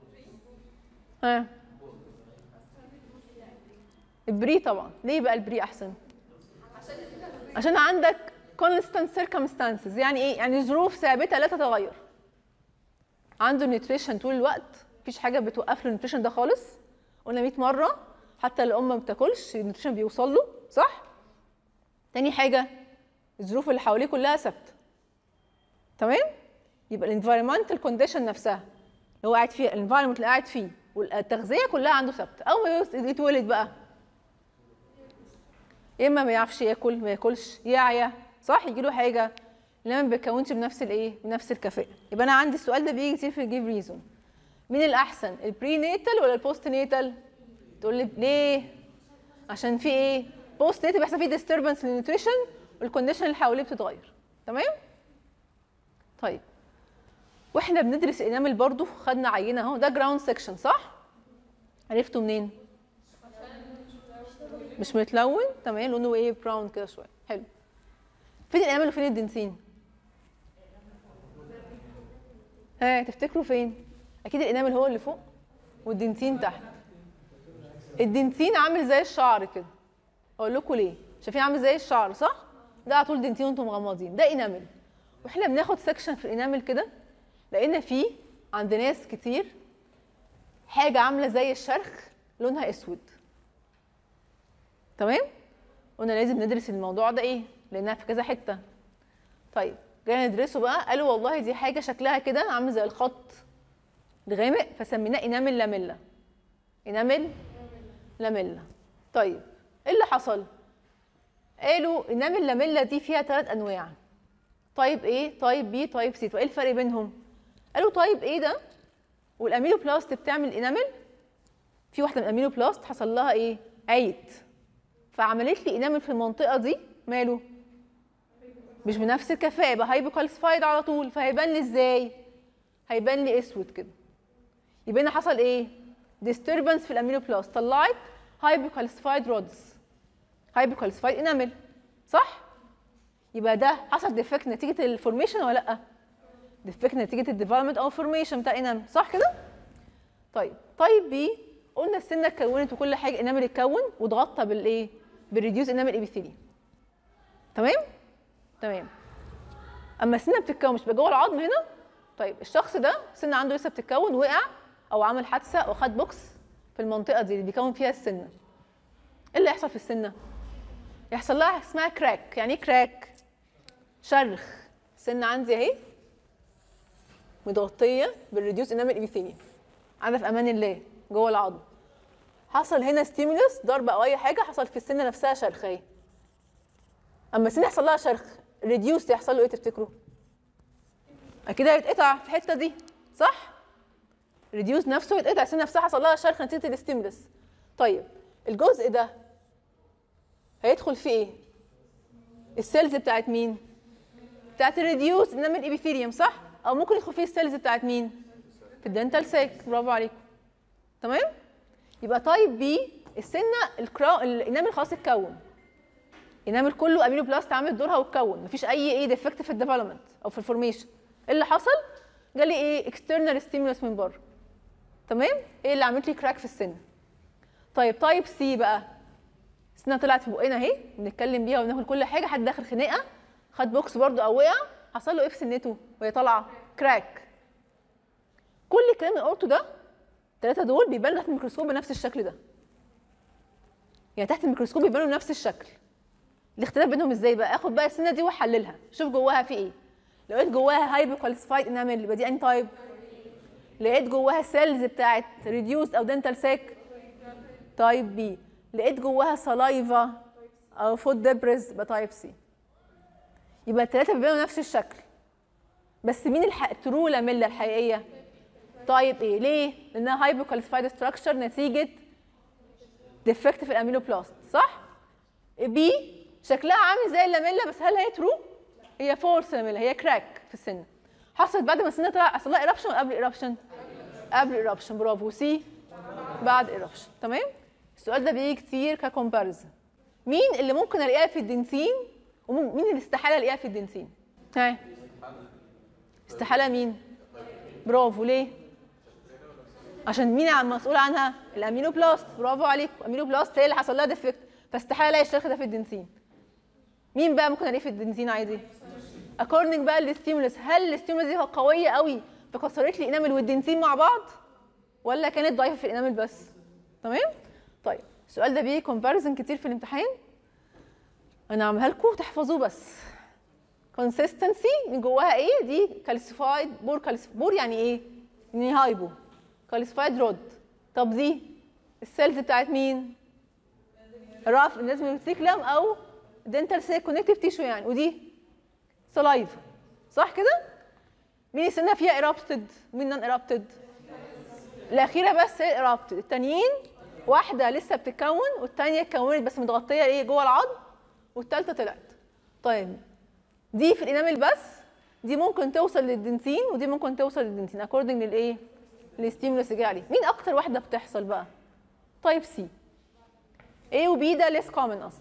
ها البري طبعا ليه بقى البري احسن عشان عندك constant circumstances يعني ايه يعني ظروف ثابته لا تتغير عنده نيوتريشن طول الوقت مفيش حاجه بتوقف له النيوتريشن ده خالص قلنا 100 مره حتى الام ما بتاكلش النيوتريشن بيوصل له صح تاني حاجه الظروف اللي حواليه كلها ثابته تمام يبقى الانفايرمنتال كونديشن نفسها اللي هو قاعد فيها الانفايرمنت اللي قاعد فيه والتغذيه كلها عنده ثابته اول ما يتولد بقى يا اما ما يعرفش ياكل ما ياكلش يعيا صح يجي له حاجه انما ما بيتكونش بنفس الايه بنفس الكفاءه يبقى انا عندي السؤال ده بيجي كتير في الجيف ريزون مين الاحسن البري نيتال ولا البوست نيتال تقول لي ليه عشان في ايه بوست نيتال بيحصل فيه ديستربنس للنيوتريشن والكونديشن اللي حواليه بتتغير تمام طيب واحنا بندرس انامل برضو خدنا عينه اهو ده جراوند سيكشن صح عرفتوا منين مش متلون تمام لونه ايه براون كده شويه حلو فين الانامل وفين الدنسين ها تفتكروا فين اكيد الانامل هو اللي فوق والدنتين تحت الدنتين عامل زي الشعر كده اقول لكم ليه شايفين عامل زي الشعر صح ده على طول دنتين وانتم مغمضين ده انامل واحنا بناخد سكشن في الانامل كده لقينا فيه عند ناس كتير حاجه عامله زي الشرخ لونها اسود تمام قلنا لازم ندرس الموضوع ده ايه لانها في كذا حته طيب جينا ندرسه بقى قالوا والله دي حاجه شكلها كده عامل زي الخط الغامق فسميناه انامل لاميلا انامل لاميلا طيب ايه اللي حصل قالوا انامل لاميلا دي فيها ثلاث انواع تايب ايه تايب بي تايب سي طب ايه الفرق بينهم قالوا تايب ايه ده والامينو بلاست بتعمل انامل في واحده من الامينو بلاست حصل لها ايه عيت فعملت لي انامل في المنطقه دي ماله مش بنفس الكفاءه يبقى هايبوكالسفايد على طول فهيبان لي ازاي هيبان لي اسود كده يبقى هنا حصل ايه disturbance في الامينو بلاست طلعت هايبوكالسفايد رودز هايبوكالسفايد انامل صح يبقى ده حصل ديفكت نتيجه الفورميشن ولا لا ديفكت نتيجه الديفلوبمنت او فورميشن بتاع انامل صح كده طيب طيب بي قلنا السنه اتكونت وكل حاجه انامل اتكون واتغطى بالايه بالريديوس انامل ايبيثيلي تمام تمام اما السنه بتتكون مش بقى جوه العظم هنا طيب الشخص ده السنه عنده لسه بتتكون وقع او عمل حادثه او خد بوكس في المنطقه دي اللي بيكون فيها السنه ايه اللي يحصل في السنه يحصل لها اسمها كراك يعني ايه كراك شرخ السنه عندي اهي متغطيه بالريديوس انامل ايبيثيليوم انا في امان الله جوه العظم حصل هنا ستيمولس ضربه او اي حاجه حصل في السنه نفسها شرخ اهي اما السنه يحصل لها شرخ ريديوس يحصل له ايه تفتكروا اكيد هيتقطع في الحته دي صح ريديوس نفسه يتقطع السنه نفسها حصل لها شرخ نتيجه الاستيمولس طيب الجزء ده هيدخل فيه ايه السيلز بتاعت مين بتاعت الريديوس انما الابيثيليوم صح او ممكن يدخل فيه السيلز بتاعت مين في الدنتال ساك برافو عليكم تمام يبقى تايب بي السنه الكرا الانامل خلاص اتكون الانامل كله امينو بلاست عملت دورها واتكون مفيش اي ايه ديفكت في الديفلوبمنت او في الفورميشن ايه اللي حصل جالي ايه اكسترنال ستيمولس من بره تمام ايه اللي عملت لي كراك في السن طيب تايب سي بقى السنه طلعت في بقنا اهي بنتكلم بيها وبناكل كل حاجه حد داخل خناقه خد بوكس برده او وقع حصل له ايه في سنته وهي طالعه كراك كل الكلام اللي قلته ده الثلاثه دول بيبانوا تحت الميكروسكوب بنفس الشكل ده يعني تحت الميكروسكوب بيبانوا بنفس الشكل الاختلاف بينهم ازاي بقى اخد بقى السنه دي واحللها شوف جواها في ايه لقيت جواها هايبو كواليفايد انامل يبقى دي ان تايب لقيت جواها سيلز بتاعت ريديوس او دنتال ساك تايب بي لقيت جواها سلايفا او فود ديبرز يبقى تايب سي يبقى الثلاثه بيبانوا نفس الشكل بس مين الحق ترو لاميلا الحقيقيه تايب ايه ليه لانها هايبو كواليفايد ستراكشر نتيجه ديفكت في الامينو بلاست صح بي شكلها عامل زي اللاميلا بس هل هي ترو هي فورس لاميلا هي كراك في السن حصلت بعد ما السن طلع حصل لها ايربشن ولا قبل ايربشن قبل ايربشن برافو سي بعد ايربشن تمام السؤال ده بيجي كتير ككومباريزن مين اللي ممكن الاقيها في الدنسين ومين اللي استحاله الاقيها في الدنسين ها استحاله مين برافو ليه عشان مين عم مسؤول عنها الامينو بلاست برافو عليكم الامينو بلاست هي اللي حصل لها ديفكت فاستحاله الاقي الشرخ ده في الدنسين مين بقى ممكن الاقيه في الدنسين عادي اكوردنج بقى للستيمولس هل الستيمولس دي قويه قوي فكسرت لي الانامل والدنسين مع بعض ولا كانت ضعيفه في الانامل بس تمام طيب السؤال ده بيجي كومباريزن كتير في الامتحان انا عاملها لكم تحفظوه بس كونسيستنسي من جواها ايه دي كالسيفايد بور كالسيفايد بور يعني ايه يعني هايبو كالسيفايد رود طب دي السيلز بتاعت مين راف الناس ميوتيكلم او دنتال سيل كونكتيف تيشو يعني ودي سلايفا صح كده مين السنه فيها ايرابتد ومين نون ايرابتد الاخيره بس هي ايرابتد التانيين واحده لسه بتتكون والتانيه اتكونت بس متغطيه ايه جوه العظم والتالته طلعت طيب دي في الانامل بس دي ممكن توصل للدنتين ودي ممكن توصل للدنتين اكوردنج للايه الستيمولس اللي جاي عليه مين اكتر واحده بتحصل بقى تايب سي A و B ده ليس كومن اصلا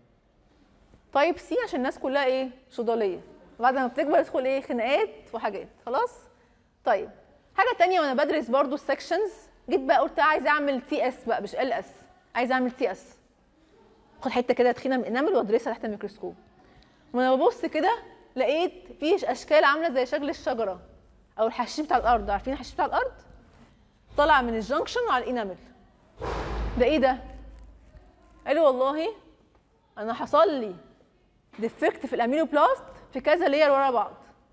تايب سي عشان الناس كلها ايه صيدليه بعد ما بتكبر تدخل ايه خناقات وحاجات خلاص طيب حاجه تانية وانا بدرس برضو السكشنز جيت بقى قلت عايزه اعمل تي اس بقى مش ال اس عايزه اعمل تي اس خد حته كده تخينه من انامل وادرسها تحت الميكروسكوب وانا ببص كده لقيت في اشكال عامله زي شكل الشجره او الحشيش بتاع الارض عارفين الحشيش بتاع الارض طالع من الجنكشن على الانامل ده ايه ده قالوا والله انا حصل لي ديفكت في الامينو بلاست في كذا لير ورا بعض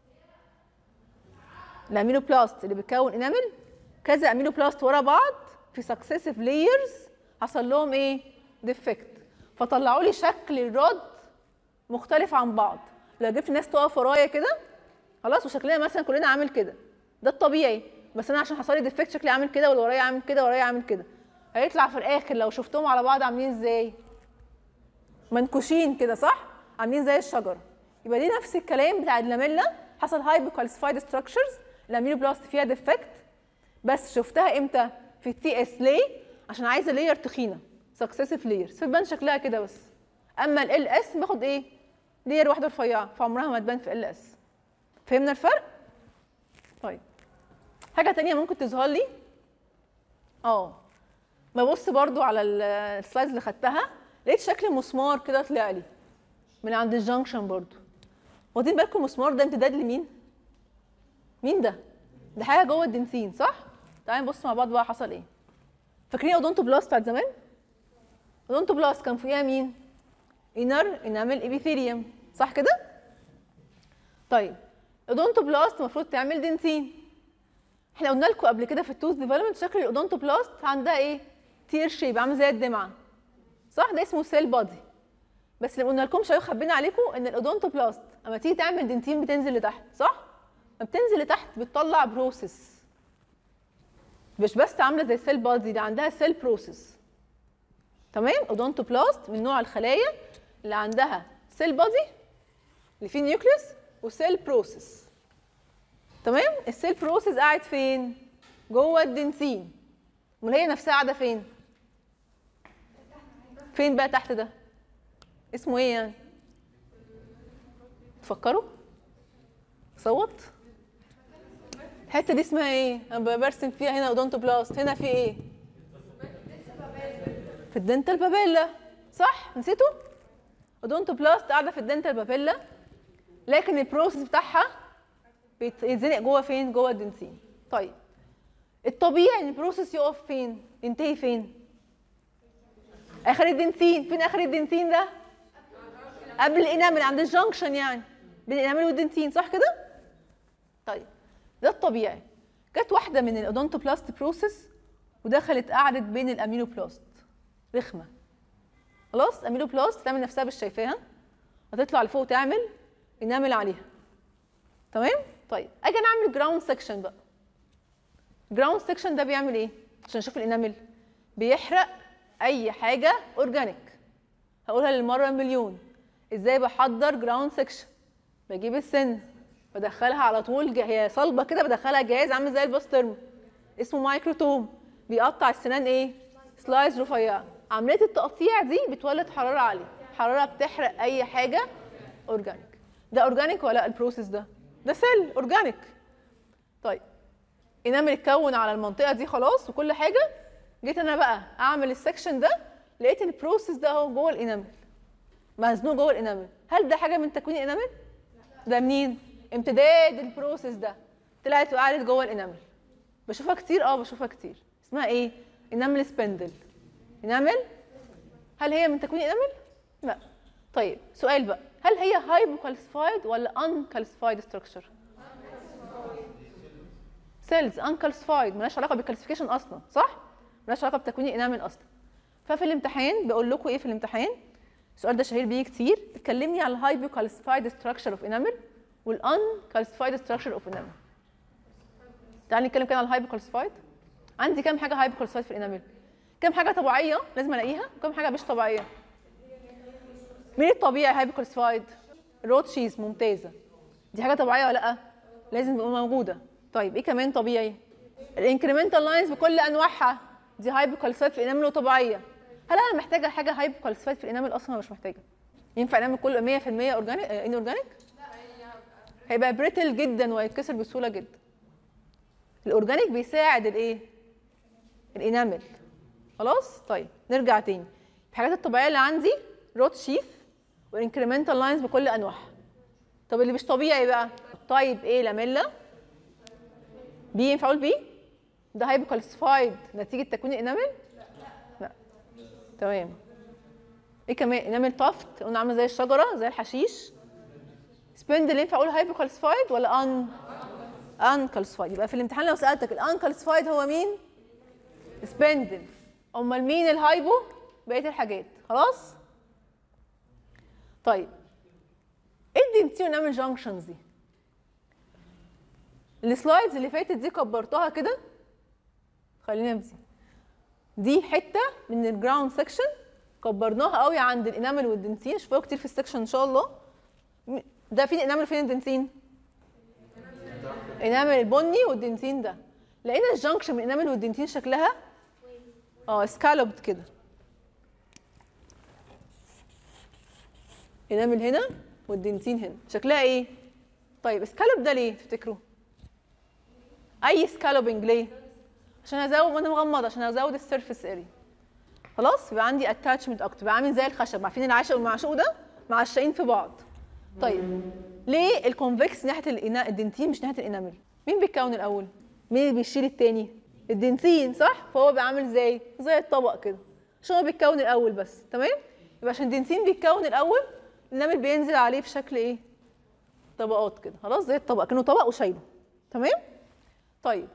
الامينو بلاست اللي بتكون انامل كذا امينو بلاست ورا بعض في سكسيسيف لايرز حصل لهم ايه ديفكت فطلعوا لي شكل الرد مختلف عن بعض لو جبت ناس تقف ورايا كده خلاص وشكلنا مثلا كلنا عامل كده ده الطبيعي بس انا عشان حصل لي ديفكت شكلي عامل كده واللي ورايا عامل كده ورايا عامل كده هيطلع في الاخر لو شفتهم على بعض عاملين ازاي منكوشين كده صح عاملين زي الشجره يبقى دي نفس الكلام بتاع اللاميلا حصل هايبو كالسيفايد ستراكشرز الامينو بلاست فيها ديفكت بس شفتها امتى في التي اس ليه عشان عايزه لاير تخينه سكسيسيف لاير فبان شكلها كده بس اما ال اس باخد ايه لاير واحده رفيعه فعمرها ما تبان في ال اس فهمنا الفرق طيب حاجه تانية ممكن تظهر لي اه ببص برضو على ال- السلايدز اللي خدتها لقيت شكل مسمار كده طلع لي من عند الجنكشن برضو واخدين بالكم المسمار ده امتداد لمين مين ده ده حاجه جوه الدنسين صح تعالوا نبص مع بعض بقى حصل ايه فاكرين اودونتو بلاست بتاعت زمان اودونتو بلاست كان فيها مين انر انامل ابيثيليوم صح كده طيب اودونتو بلاست المفروض تعمل دنسين احنا قلنا لكم قبل كده في التوث ديفلوبمنت شكل الاودونتو بلاست عندها ايه تير شيب عامل زي الدمعه صح ده اسمه سيل بادي بس اللي قلنا لكمش اهو خبينا عليكم ان الاودونتو بلاست اما تيجي تعمل دنتين بتنزل لتحت صح لما بتنزل لتحت بتطلع بروسيس مش بس عامله زي السيل بادي ده عندها سيل بروسيس تمام اودونتو بلاست من نوع الخلايا اللي عندها سيل بادي اللي فيه نيوكليوس وسيل بروسيس تمام السيل بروسيس قاعد فين جوه الدنسين امال هي نفسها قاعده فين فين بقى تحت ده اسمه ايه يعني تفكروا صوت الحته دي اسمها ايه انا برسم فيها هنا اودونتو بلاست هنا في ايه في الدنتال بابيلا صح نسيتوا اودونتو بلاست قاعده في الدنتال بابيلا لكن البروسيس بتاعها بيتزنق جوه فين جوه الدنسين طيب الطبيعي ان البروسيس يقف فين ينتهي فين اخر الدنسين فين اخر الدنسين ده قبل الانامل عند الجنكشن يعني بين الانامل والدنسين صح كده طيب ده الطبيعي جت واحده من الاودونتوبلاست بروسيس ودخلت قعدت بين الامينو بلاست رخمه خلاص امينو بلاست تعمل نفسها مش شايفاها هتطلع لفوق تعمل انامل عليها تمام طيب اجي انا اعمل جراوند سكشن بقى جراوند سكشن ده بيعمل ايه عشان نشوف الانامل بيحرق اي حاجه اورجانيك هقولها للمره مليون ازاي بحضر جراوند سكشن بجيب السن بدخلها على طول جه- هي صلبه كده بدخلها جهاز عامل زي الباسترم اسمه مايكروتوم بيقطع السنان ايه سلايز رفيعه عمليه التقطيع دي بتولد حراره عاليه حراره بتحرق اي حاجه اورجانيك ده اورجانيك ولا لا البروسيس ده ده سيل اورجانيك طيب انامل اتكون على المنطقه دي خلاص وكل حاجه جيت انا بقى اعمل السكشن ده لقيت البروسيس ده اهو جوه الانامل مزنوق جوه الانامل هل ده حاجه من تكوين الانامل ده منين امتداد البروسيس ده طلعت وقعدت جوه الانامل بشوفها كتير اه بشوفها كتير اسمها ايه انامل سبندل انامل هل هي من تكوين انامل لا طيب سؤال بقى هل هي هايبو كالسيفايد ولا ان كالسيفايد ستراكشر سيلز ان كالسيفايد مالهاش علاقه بالكالسيفيكيشن اصلا صح مالهاش علاقه بتكوين الانامل اصلا ففي الامتحان بقول لكم ايه في الامتحان السؤال ده شهير بيجي كتير اتكلمني على الهايبو كالسيفايد ستراكشر اوف انامل والان كالسيفايد ستراكشر اوف انامل تعالي نتكلم كده على الهايبو كالسيفايد عندي كام حاجه هايبو كالسيفايد في الانامل كام حاجه طبيعيه لازم الاقيها وكام حاجه مش طبيعيه مين الطبيعي هايبو كالسيفايد رود شيز ممتازه دي حاجه طبيعيه ولا لا لازم تبقى موجوده طيب ايه كمان طبيعي الانكريمنتال لاينز بكل انواعها دي هايبو كالسيفايد في الانامل وطبيعيه هل انا محتاجه حاجه هايبو كالسيفايد في الانامل اصلا ولا مش محتاجه ينفع نعمل كله 100% اورجانيك ان اورجانيك هيبقى بريتل جدا وهيتكسر بسهوله جدا الاورجانيك بيساعد الايه الانامل خلاص طيب نرجع تاني الحاجات الطبيعيه اللي عندي روت شيف وانكريمنتال لاينز بكل انواعها طب اللي مش طبيعي بقى طيب ايه لاميلا بي ينفع اقول بي ده هيبقى كالسيفايد نتيجه تكوين الانامل لا تمام ايه كمان انامل طفت قلنا عامله زي الشجره زي الحشيش سبندل ينفع اقول هايبر كالسيفايد ولا ان ان كالسيفايد يبقى في الامتحان لو سالتك الان كالسيفايد هو مين سبندل امال مين الهايبو بقيه الحاجات خلاص طيب ايه الدنتين ونعمل جانكشنز دي السلايدز اللي فاتت دي كبرتها كده خلينا نمسك دي حته من الجراوند سيكشن كبرناها قوي عند الانامل والدنتين شوفوها كتير في السكشن ان شاء الله م- ده فين الانامل وفين الدنتين انامل البني والدنتين ده لقينا الجنكشن من الانامل والدنتين شكلها اه سكالوبد كده انامل هنا والدنتين هنا شكلها ايه طيب سكالوب ده ليه تفتكروا اي سكالوبنج ليه عشان ازود وانا مغمضه عشان ازود السيرفيس اريا خلاص يبقى عندي اتاتشمنت اكتر يبقى عامل زي الخشب عارفين العاشق والمعشوق ده معشقين في بعض طيب ليه الكونفكس ناحيه الإنا... الدنتين مش ناحيه الانامل مين بيتكون الاول مين اللي بيشيل التاني الدنتين صح فهو بقى عامل زي زي الطبق كده عشان هو بيتكون الاول بس تمام يبقى عشان الدنتين بيتكون الاول الانامل بينزل عليه في شكل ايه طبقات كده خلاص زي الطبق كانه طبق وشايله تمام طيب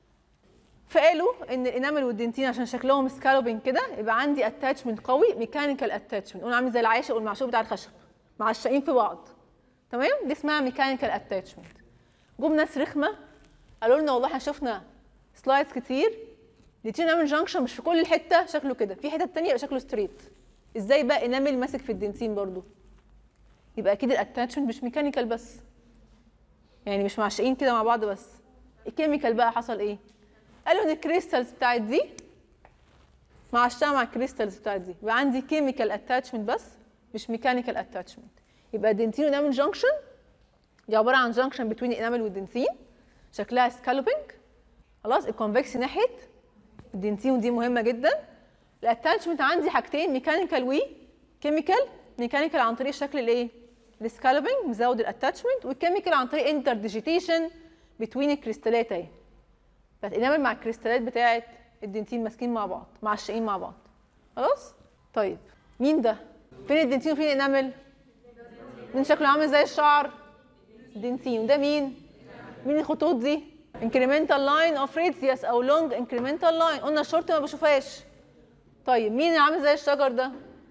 فقالوا ان الانامل والدنتين عشان شكلهم سكالوبين كده يبقى عندي اتاتشمنت قوي ميكانيكال اتاتشمنت قلنا عامل زي العاشق والمعشوق بتاع الخشب معشقين في بعض تمام دي اسمها ميكانيكال اتاتشمنت جم ناس رخمه قالوا لنا والله احنا شفنا سلايدز كتير الاتنين انامل جانكشن مش في كل الحته شكله كده في حته تانية يبقى شكله ستريت ازاي بقى انامل ماسك في الدنتين برضو يبقى اكيد الاتاتشمنت مش ميكانيكال بس يعني مش معشقين كده مع بعض بس الكيميكال بقى حصل ايه قالوا ان الكريستالز بتاعت دي معشقه مع الكريستالز بتاعت دي يبقى عندي كيميكال اتاتشمنت بس مش ميكانيكال اتاتشمنت يبقى الدنتين وانامل جانكشن دي عباره عن جانكشن بين الانامل والدنتين شكلها سكالوبينج خلاص الكونفكس ناحيه الدنتين ودي مهمه جدا الاتاتشمنت عندي حاجتين ميكانيكال و كيميكال ميكانيكال عن طريق الشكل الايه السكالوبينج مزود الاتاتشمنت والكيميكال عن طريق انتر ديجيتيشن بتوين الكريستالات اهي فالانامل مع الكريستالات بتاعه الدنتين ماسكين مع بعض معشقين مع بعض خلاص طيب مين ده فين الدنتين وفين الانامل مين شكله عامل زي الشعر الدنتين وده مين مين الخطوط دي incremental line of radius او long incremental line قلنا الشورت ما بشوفهاش طيب مين اللي عامل زي الشجر ده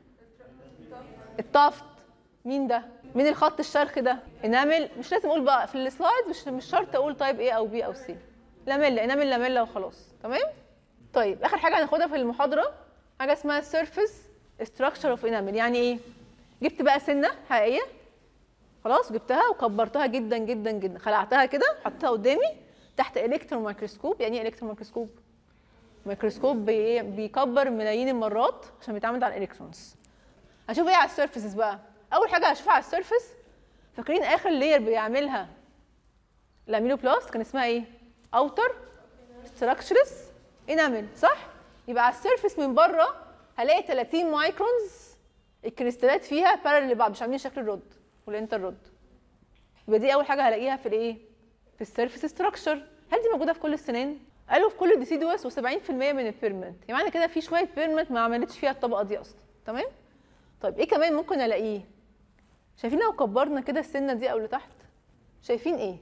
الطفت مين ده مين الخط الشرخ ده انامل مش لازم اقول بقى في السلايد مش مش شرط اقول طيب ايه او بي او سي لاميلا انامل لاميلا وخلاص تمام طيب اخر حاجه هناخدها في المحاضره حاجه اسمها surface structure of enamel يعني ايه جبت بقى سنه حقيقيه خلاص جبتها وكبرتها جدا جدا جدا خلعتها كده حطيتها قدامي تحت الكترون ميكروسكوب يعني ايه الكترون ميكروسكوب ميكروسكوب بي بيكبر ملايين المرات عشان بيتعامل على الالكترونز هشوف ايه على السيرفيسز بقى اول حاجه هشوفها على السيرفيس فاكرين اخر لاير بيعملها الاميلوبلاست كان اسمها ايه اوتر ستراكشرز انامل صح يبقى على السيرفيس من بره هلاقي 30 مايكرونز الكريستالات فيها بارل لبعض مش عاملين شكل الرد والانتر رود يبقى دي اول حاجه هلاقيها في الايه في السيرفيس ستراكشر هل دي موجوده في كل السنان قالوا في كل الديسيدوس و70% من البيرمنت يعني معنى كده في شويه بيرمنت ما عملتش فيها الطبقه دي اصلا تمام طيب ايه كمان ممكن الاقيه شايفين لو كبرنا كده السنه دي او لتحت شايفين ايه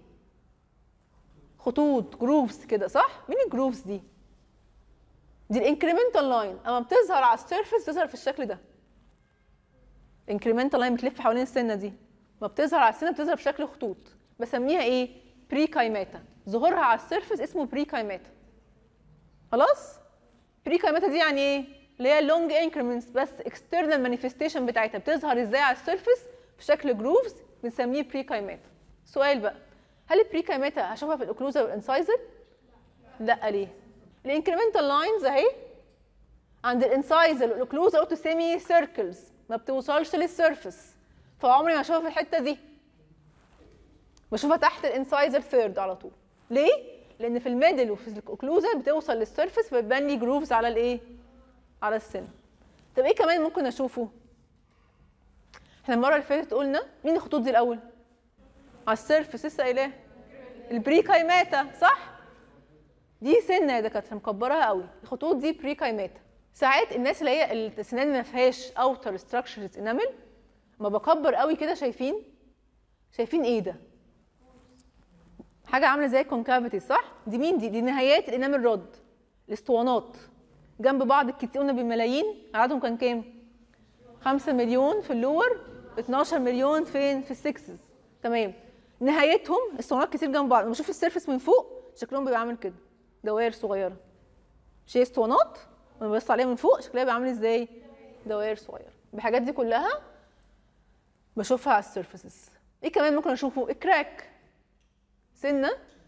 خطوط جروفز كده صح مين الجروفز دي دي الانكريمنتال لاين اما بتظهر على السيرفيس تظهر في الشكل ده انكريمنتال لاين بتلف حوالين السنه دي ما بتظهر على السنه بتظهر في شكل خطوط بسميها ايه بري كايماتا ظهورها على السيرفيس اسمه بري كايماتا خلاص بري كايماتا دي يعني ايه اللي هي لونج انكريمنتس بس اكسترنال مانيفستيشن بتاعتها بتظهر ازاي على السيرفيس في شكل جروفز بنسميه بري كايماتا سؤال بقى هل البري كايماتا هشوفها في الاوكلوزر والانسايزر لا ليه الانكريمنتال لاينز اهي عند الانسايزر والاوكلوزر قلت سيمي سيركلز ما بتوصلش للسيرفيس فعمري ما اشوفها في الحته دي بشوفها تحت الانسايزر ثيرد على طول ليه لان في الميدل وفي الاوكلوزال بتوصل للسيرفس فبتبان لي جروفز على الايه على السن طب ايه كمان ممكن اشوفه احنا المره اللي فاتت قلنا مين الخطوط دي الاول على السيرفس لسه قايلاه البريكايماتا صح دي سنه يا دكاتره مكبرها قوي الخطوط دي بريكايماتا ساعات الناس اللي هي السنان ما فيهاش اوتر ستراكشرز انامل ما بكبر قوي كده شايفين شايفين ايه ده حاجه عامله زي الكونكافيتي صح دي مين دي دي نهايات الانامل رود الاسطوانات جنب بعض الكتير قلنا بالملايين عددهم كان كام 5 مليون في اللور 12 مليون فين في السكسز تمام نهايتهم اسطوانات كتير جنب بعض لما اشوف السيرفس من فوق شكلهم بيبقى عامل كده دوائر صغيره مش هي اسطوانات لما ببص عليها من فوق شكلها بيبقى عامل ازاي دوائر صغيره الحاجات دي كلها بشوفها على السيرفيسز ايه كمان ممكن اشوفه الكراك سنه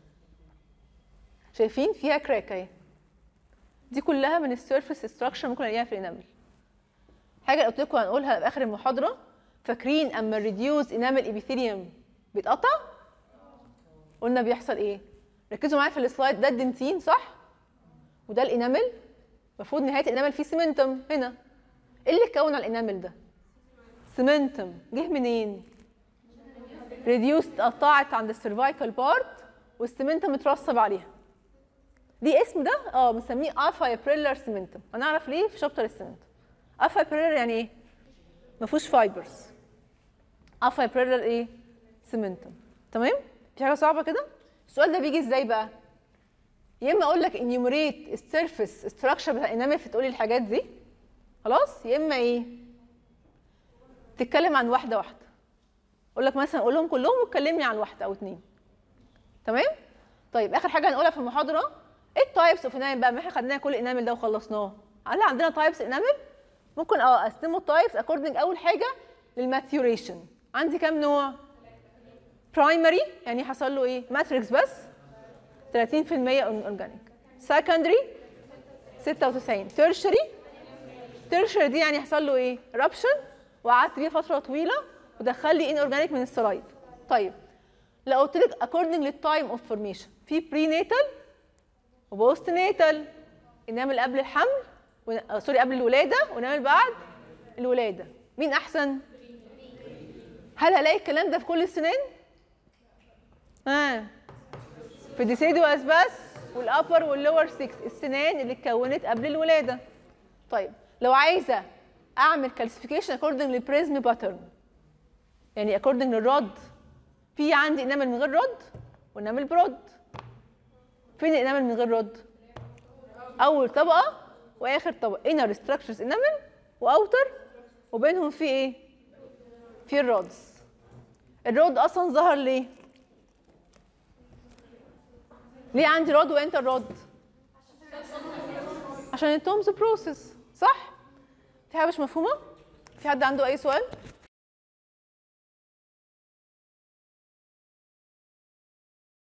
شايفين فيها كراك اهي دي كلها من السيرفيس ستراكشر ممكن الاقيها في الانامل حاجه قلت لكم هنقولها في اخر المحاضره فاكرين اما الريديوز انامل ابيثيليوم بيتقطع قلنا بيحصل ايه ركزوا معايا في السلايد ده الدنتين صح وده الانامل المفروض نهايه الانامل فيه سيمنتم هنا ايه اللي اتكون على الانامل ده سيمنتم جه منين ريديوس اتقطعت عند السيرفايكال بارت والسيمنتم مترسب عليها دي اسم ده اه بنسميه افايبريلر سيمنتم هنعرف ليه في شابتر السيمنتم افايبريلر يعني ايه ما فيهوش فايبرز افايبريلر ايه سيمنتم تمام في حاجه صعبه كده السؤال ده بيجي ازاي بقى يا اما اقول لك انيومريت السيرفيس ستراكشر بتاع الانامل فتقولي الحاجات دي خلاص يا اما ايه تتكلم عن واحده واحده اقول لك مثلا قولهم كلهم وتكلمني عن واحده او اتنين تمام طيب اخر حاجه هنقولها في المحاضره ايه التايبس اوف انامل بقى ما احنا خدنا كل انامل ده وخلصناه هل عندنا تايبس انامل ممكن اه اقسمه التايبس اكوردنج اول حاجه للماتيوريشن عندي كام نوع برايمري يعني حصل له ايه ماتريكس بس 30% اورجانيك سكندري 96 تيرشري تيرشري دي يعني حصل له ايه رابشن وقعدت بيه فتره طويله ودخل لي ان اورجانيك من السلايد طيب لو قلت لك اكوردنج للتايم اوف فورميشن في بري ناتال وبوست ناتال انامل قبل الحمل و... سوري قبل الولاده وانامل بعد الولاده مين احسن هل هلاقي الكلام ده في كل السنان ها آه. في ديسيدواس بس والابر واللور 6 السنان اللي اتكونت قبل الولاده طيب لو عايزه اعمل كالسيفيكيشن اكوردنج لبريزم باترن يعني اكوردنج للرد في عندي انامل من غير رد وانامل برد فين الانامل من غير رد اول طبقه واخر طبقه انر ستراكشرز انامل واوتر وبينهم في ايه في الرودز الرود اصلا ظهر ليه ليه عندي رود وانت الرود عشان التومز بروسيس صح في حاجه مش مفهومه في حد عنده اي سؤال